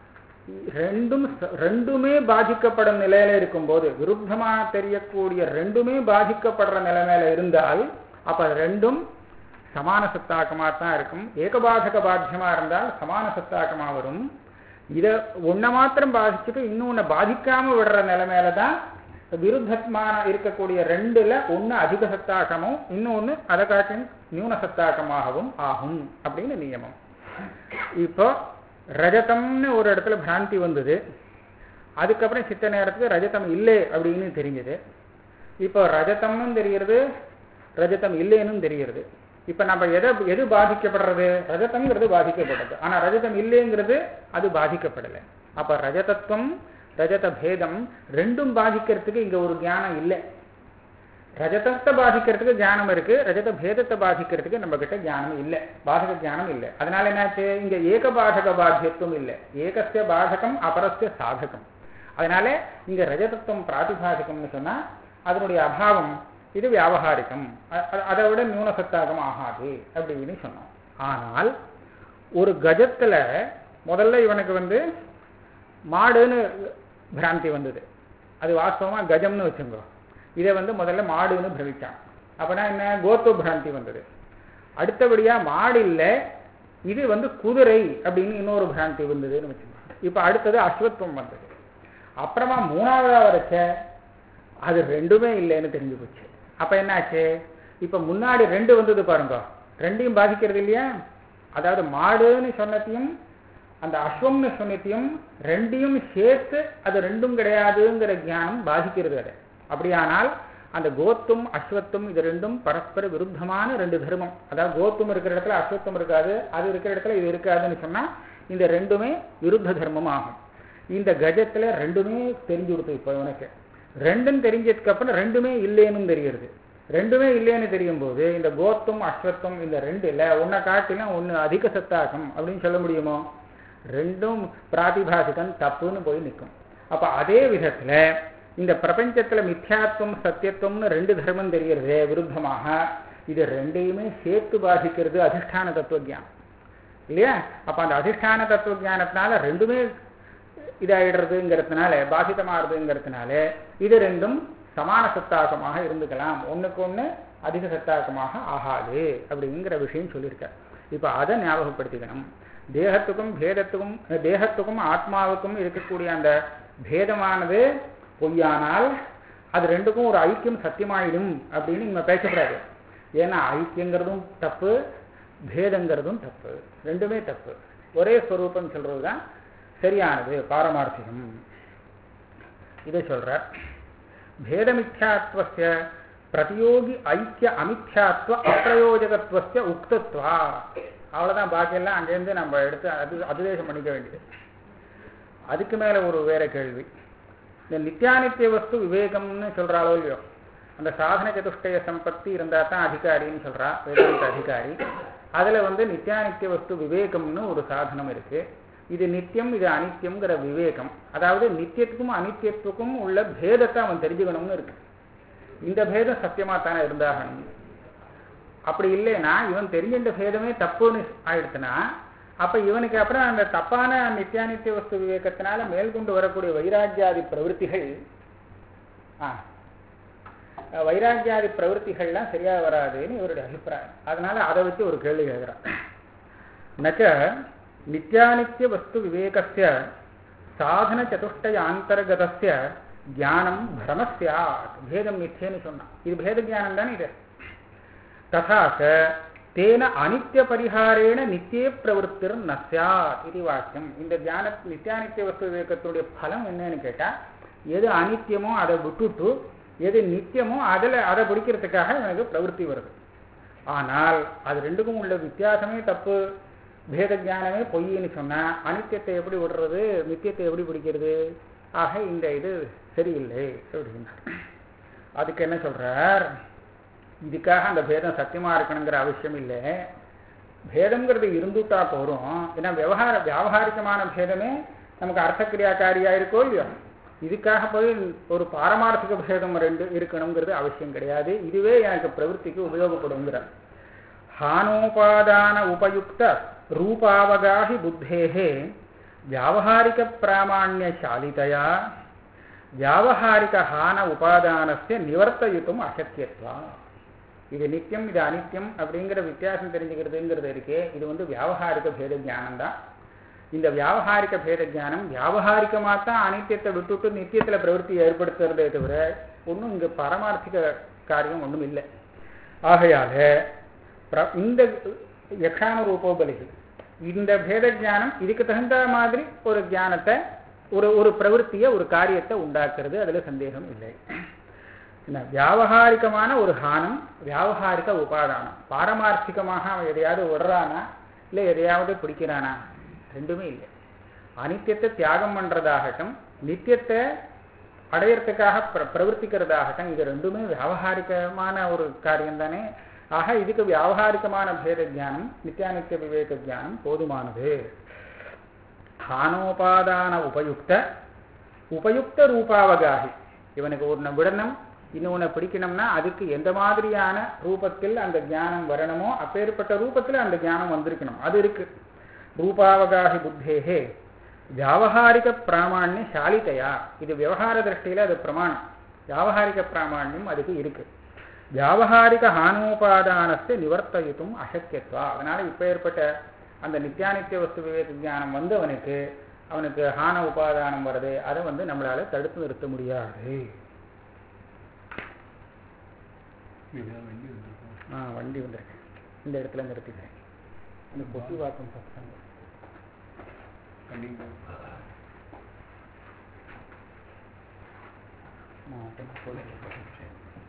ரெண்டும் ச- ரெண்டுமே பாதிக்கப்படும் நிலையில இருக்கும்போது விருத்தமா தெரியக்கூடிய ரெண்டுமே பாதிக்கப்படுற நிலைமையில இருந்தால் அப்ப அது ரெண்டும் சமான சத்தாக்கமா தான் இருக்கும் ஏகபாதக பாத்தியமா இருந்தால் சமான சத்தாக்கமா வரும் இத ஒன்ன மாத்திரம் பாதிச்சுட்டு இன்னொன்னு பாதிக்காம விடுற நிலைமையில தான் விருத்தமான இருக்கக்கூடிய ரெண்டுல ஒண்ணு அதிக சத்தாக்கமும் இன்னொன்னு அதை காட்டிலும் நியூன சத்தாக்கமாகவும் ஆகும் அப்படின்னு நியமம் இப்போ ரஜதம்னு ஒரு இடத்துல பிராந்தி வந்தது அதுக்கப்புறம் சித்த நேரத்துக்கு ரஜதம் இல்லை அப்படின்னு தெரிஞ்சது இப்போ ரஜதம்னு தெரிகிறது ரஜதம் இல்லைன்னு தெரிகிறது இப்போ நம்ம எதை எது பாதிக்கப்படுறது ரஜதம்ங்கிறது பாதிக்கப்படுறது ஆனா ரஜதம் இல்லைங்கிறது அது பாதிக்கப்படலை அப்ப ரஜதத்துவம் ரஜத பேதம் ரெண்டும் பாதிக்கிறதுக்கு இங்க ஒரு ஞானம் இல்லை ரஜதத்தை பாதிக்கிறதுக்கு ஞானம் இருக்கு ரஜத பேதத்தை பாதிக்கிறதுக்கு நம்ம கிட்ட ஞானம் இல்லை பாதக ஞானம் இல்லை அதனால என்னாச்சு இங்க ஏக பாதக பாத்தியத்துவம் இல்லை ஏகஸ்ய பாதகம் அபரஸ்ய சாதகம் அதனால இங்க ரஜதத்துவம் பிராதிபாதிகம்னு சொன்னா அதனுடைய அபாவம் இது வியாபகாரிகம் அ- அ- அதை விட நியூனசத்தாகம் ஆகாது அப்படின்னு சொன்னோம் ஆனால் ஒரு கஜத்துல முதல்ல இவனுக்கு வந்து மாடுன்னு பிராந்தி வந்தது அது வாஸ்தவமா கஜம்னு வச்சுங்கோ இதை வந்து முதல்ல மாடுன்னு பிரமிச்சான் அப்பனா என்ன கோத்துவ பிராந்தி வந்தது அடுத்தபடியா மாடு இல்ல இது வந்து குதிரை அப்படின்னு இன்னொரு பிராந்தி வந்ததுன்னு வச்சுக்கோங்க இப்ப அடுத்தது அஸ்வத்துவம் வந்தது அப்புறமா மூணாவதா வரைச்ச அது ரெண்டுமே இல்லைன்னு தெரிஞ்சு போச்சு அப்ப என்னாச்சு இப்ப முன்னாடி ரெண்டு வந்தது பாருங்க ரெண்டையும் பாதிக்கிறது இல்லையா அதாவது மாடுன்னு சொன்னதையும் அந்த அஸ்வம்னு சொன்னதையும் ரெண்டையும் சேர்த்து அது ரெண்டும் கிடையாதுங்கிற ஞானம் பாதிக்கிறது அதை அப்படியானால் அந்த கோத்தும் அஸ்வத்தும் இது ரெண்டும் பரஸ்பர விருத்தமான ரெண்டு தர்மம் அதாவது கோத்தும் இருக்கிற இடத்துல அஸ்வத்தும் இருக்காது அது இருக்கிற இடத்துல இது இருக்காதுன்னு சொன்னா இந்த ரெண்டுமே விருத்த தர்மம் ஆகும் இந்த கஜத்துல ரெண்டுமே தெரிஞ்சு கொடுத்து இப்போ உனக்கு ரெண்டும் தெரிஞ்சதுக்கு அப்புறம் ரெண்டுமே இல்லைன்னு தெரியுது ரெண்டுமே இல்லைன்னு தெரியும் போது இந்த கோத்தும் அஸ்வத்தும் இந்த ரெண்டு இல்ல ஒன்னை காட்டிலும் ஒண்ணு அதிக சத்தாகம் அப்படின்னு சொல்ல முடியுமோ ரெண்டும் பிராதிபாசிகம் தப்புன்னு போய் நிற்கும் அப்ப அதே விதத்துல இந்த பிரபஞ்சத்துல மித்யாத்துவம் சத்தியத்துவம்னு ரெண்டு தர்மம் தெரிகிறது விருத்தமாக இது ரெண்டையுமே சேர்த்து பாதிக்கிறது அதிஷ்டான தத்துவ ஞானம் இல்லையா அப்ப அந்த அதிஷ்டான தத்துவ ஞானத்தினால ரெண்டுமே இதாயிடுறதுங்கிறதுனால பாதிதமாகிறதுங்கிறதுனால இது ரெண்டும் சமான சத்தாக்கமாக இருந்துக்கலாம் ஒண்ணுக்கு ஒண்ணு அதிக சத்தாக்கமாக ஆகாது அப்படிங்கிற விஷயம் சொல்லியிருக்கார் இப்போ அதை ஞாபகப்படுத்திக்கணும் தேகத்துக்கும் பேதத்துக்கும் தேகத்துக்கும் ஆத்மாவுக்கும் இருக்கக்கூடிய அந்த பேதமானது பொய்யானால் அது ரெண்டுக்கும் ஒரு ஐக்கியம் சத்தியமாயிடும் அப்படின்னு நம்ம பேசக்கூடாது ஏன்னா ஐக்கியங்கிறதும் தப்பு பேதங்கிறதும் தப்பு ரெண்டுமே தப்பு ஒரே ஸ்வரூபம் சொல்றது தான் சரியானது பாரமார்த்திகம் இதை சொல்றார் பேதமித்யாத்வஸ்ய பிரதியோகி ஐக்கிய அமித்யாத்வ அப்பிரயோஜகத்துவஸ்ய உக்தத்வா அவ்வளவுதான் பாக்கியெல்லாம் அங்கேருந்து நம்ம எடுத்து அது அதுதேசம் பண்ணிக்க வேண்டியது அதுக்கு மேல ஒரு வேற கேள்வி இந்த நித்தியானித்திய வஸ்து விவேகம்னு சொல்றாளோ இல்லையோ அந்த சாதன சதுஷ்டய சம்பத்தி இருந்தா தான் அதிகாரின்னு சொல்றா வேதாந்த அதிகாரி அதுல வந்து நித்தியானித்திய வஸ்து விவேகம்னு ஒரு சாதனம் இருக்கு இது நித்தியம் இது அனித்தியம்ங்கிற விவேகம் அதாவது நித்தியத்துக்கும் அனித்தியத்துக்கும் உள்ள பேதத்தை அவன் தெரிஞ்சுக்கணும்னு இருக்கு இந்த பேதம் சத்தியமா தானே இருந்தாகணும் அப்படி இல்லைன்னா இவன் தெரிஞ்சின்ற பேதமே தப்புன்னு ஆயிடுச்சுன்னா அப்ப இவனுக்கு அப்புறம் அந்த தப்பான நித்தியானித்திய வஸ்து விவேகத்தினால மேல்கொண்டு வரக்கூடிய வைராக்கியாதி பிரவருத்திகள் ஆ வைராக்கியாதி பிரவருத்திகள்லாம் சரியா வராதுன்னு இவருடைய அபிப்பிராயம் அதனால அதை வச்சு ஒரு கேள்வி கேட்கிறான் நச்ச நித்தியானித்திய வஸ்து விவேகஸ்ய சாதன சதுஷ்டயாந்தர்கதஸ்ய ஞானம் பிரமஸ்யாத் பேதம் நித்தியன்னு சொன்னான் இது பேத ஞானம் தானே இது ததா ச தேன அனித்திய பரிகாரேண நித்திய பிரவருத்திர் நஸ்யாத் இது வாக்கியம் இந்த தியான நித்தியானித்திய வஸ்து விவேகத்துடைய பலம் என்னன்னு கேட்டா எது அனித்தியமோ அதை விட்டுட்டு எது நித்தியமோ அதில் அதை பிடிக்கிறதுக்காக எனக்கு பிரவருத்தி வருது ஆனால் அது ரெண்டுக்கும் உள்ள வித்தியாசமே தப்பு பேத ஞானமே பொய்ன்னு சொன்னா அனித்தியத்தை எப்படி விடுறது நித்தியத்தை எப்படி பிடிக்கிறது ஆக இந்த இது சரியில்லை அப்படின்னார் அதுக்கு என்ன சொல்றார் இதுக்காக அந்த பேதம் சத்தியமா இருக்கணுங்கிற அவசியம் இல்லை பேதம்ங்கிறது இருந்துட்டா போறோம் ஏன்னா விவகார வியாபாரிகமான பேதமே நமக்கு அர்த்தக்கிரியாக்காரியா இருக்கோ இல்லையோ இதுக்காக போய் ஒரு பாரமார்த்திக பேதம் ரெண்டு இருக்கணுங்கிறது அவசியம் கிடையாது இதுவே எனக்கு பிரவൃத்திக்கு உபயோகப்படுங்கிறார் ஹானோபாதான உபயுக்த ரூபாவகாஹி புத்தேஹே வியாவகாரிக பிராமாண்ய சாலிதயா வியாவகாரிக ஹான உபாதானஸ்ய நிவர்த்தயுத்தும் அசக்கியத்வா இது நித்தியம் இது அனித்தியம் அப்படிங்கிற வித்தியாசம் தெரிஞ்சுக்கிறதுங்கிறது இருக்கே இது வந்து வியாவகாரிக பேத ஞானம் தான் இந்த வியாவகாரிக பேத ஞானம் வியாவகாரிகமாக தான் அனித்தியத்தை விட்டுட்டு நித்தியத்தில் பிரவருத்தி ஏற்படுத்துறதே தவிர ஒன்றும் இங்கே பரமார்த்திக காரியம் ஒன்றும் இல்லை ஆகையால பிர- இந்த யக்ஷான ரூபோபலிகள் இந்த பேத ஞானம் இதுக்கு தகுந்த மாதிரி ஒரு ஞானத்தை ஒரு ஒரு பிரவೃತ್ತಿயை ஒரு காரியத்தை உண்டாக்குறது அதில் சந்தேகம் இல்லை என்ன வியாவகாரிகமான ஒரு ஹானம் வியாவகாரிக உபாதானம் பாரமார்த்திகமாக அவன் எதையாவது விடுறானா இல்லை எதையாவது பிடிக்கிறானா ரெண்டுமே இல்லை அனித்தியத்தை தியாகம் பண்றதாகட்டும் நித்தியத்தை அடையறதுக்காக பிர பிரவர்த்திக்கிறதாகட்டும் இது ரெண்டுமே வியாவகாரிகமான ஒரு காரியம் தானே ஆக இதுக்கு வியாவகாரிகமான பேத ஞானம் நித்தியானித்திய விவேக ஞானம் போதுமானது ஹானோபாதான உபயுக்த உபயுக்த ரூபாவகாகி இவனுக்கு ஒன்றை விடணும் இன்னொன்று பிடிக்கணும்னா அதுக்கு எந்த மாதிரியான ரூபத்தில் அந்த ஞானம் வரணுமோ அப்பேற்பட்ட ரூபத்தில் அந்த ஞானம் வந்திருக்கணும் அது இருக்கு ரூபாவகாஹி புத்தேகே வியாவகாரிக பிராமாண்ய சாலிதையா இது விவகார திருஷ்டியில் அது பிரமாணம் வியாவகாரிக பிராமாண்யம் அதுக்கு இருக்கு வியாவகாரிக ஹானோபாதானத்தை நிவர்த்தயுத்தும் அசக்கியத்வா அதனால இப்போ ஏற்பட்ட அந்த நித்தியானித்திய வஸ்து விவேக ஞானம் வந்தவனுக்கு அவனுக்கு ஹான உபாதானம் வருது அதை வந்து நம்மளால தடுத்து நிறுத்த முடியாது ஆ வண்டி வந்திருக்கு இந்த இடத்துல நிறுத்திக்கிறேன் இந்த கொட்டி வாக்கம் சத்தம் ஆ, கொஞ்சம் போடு.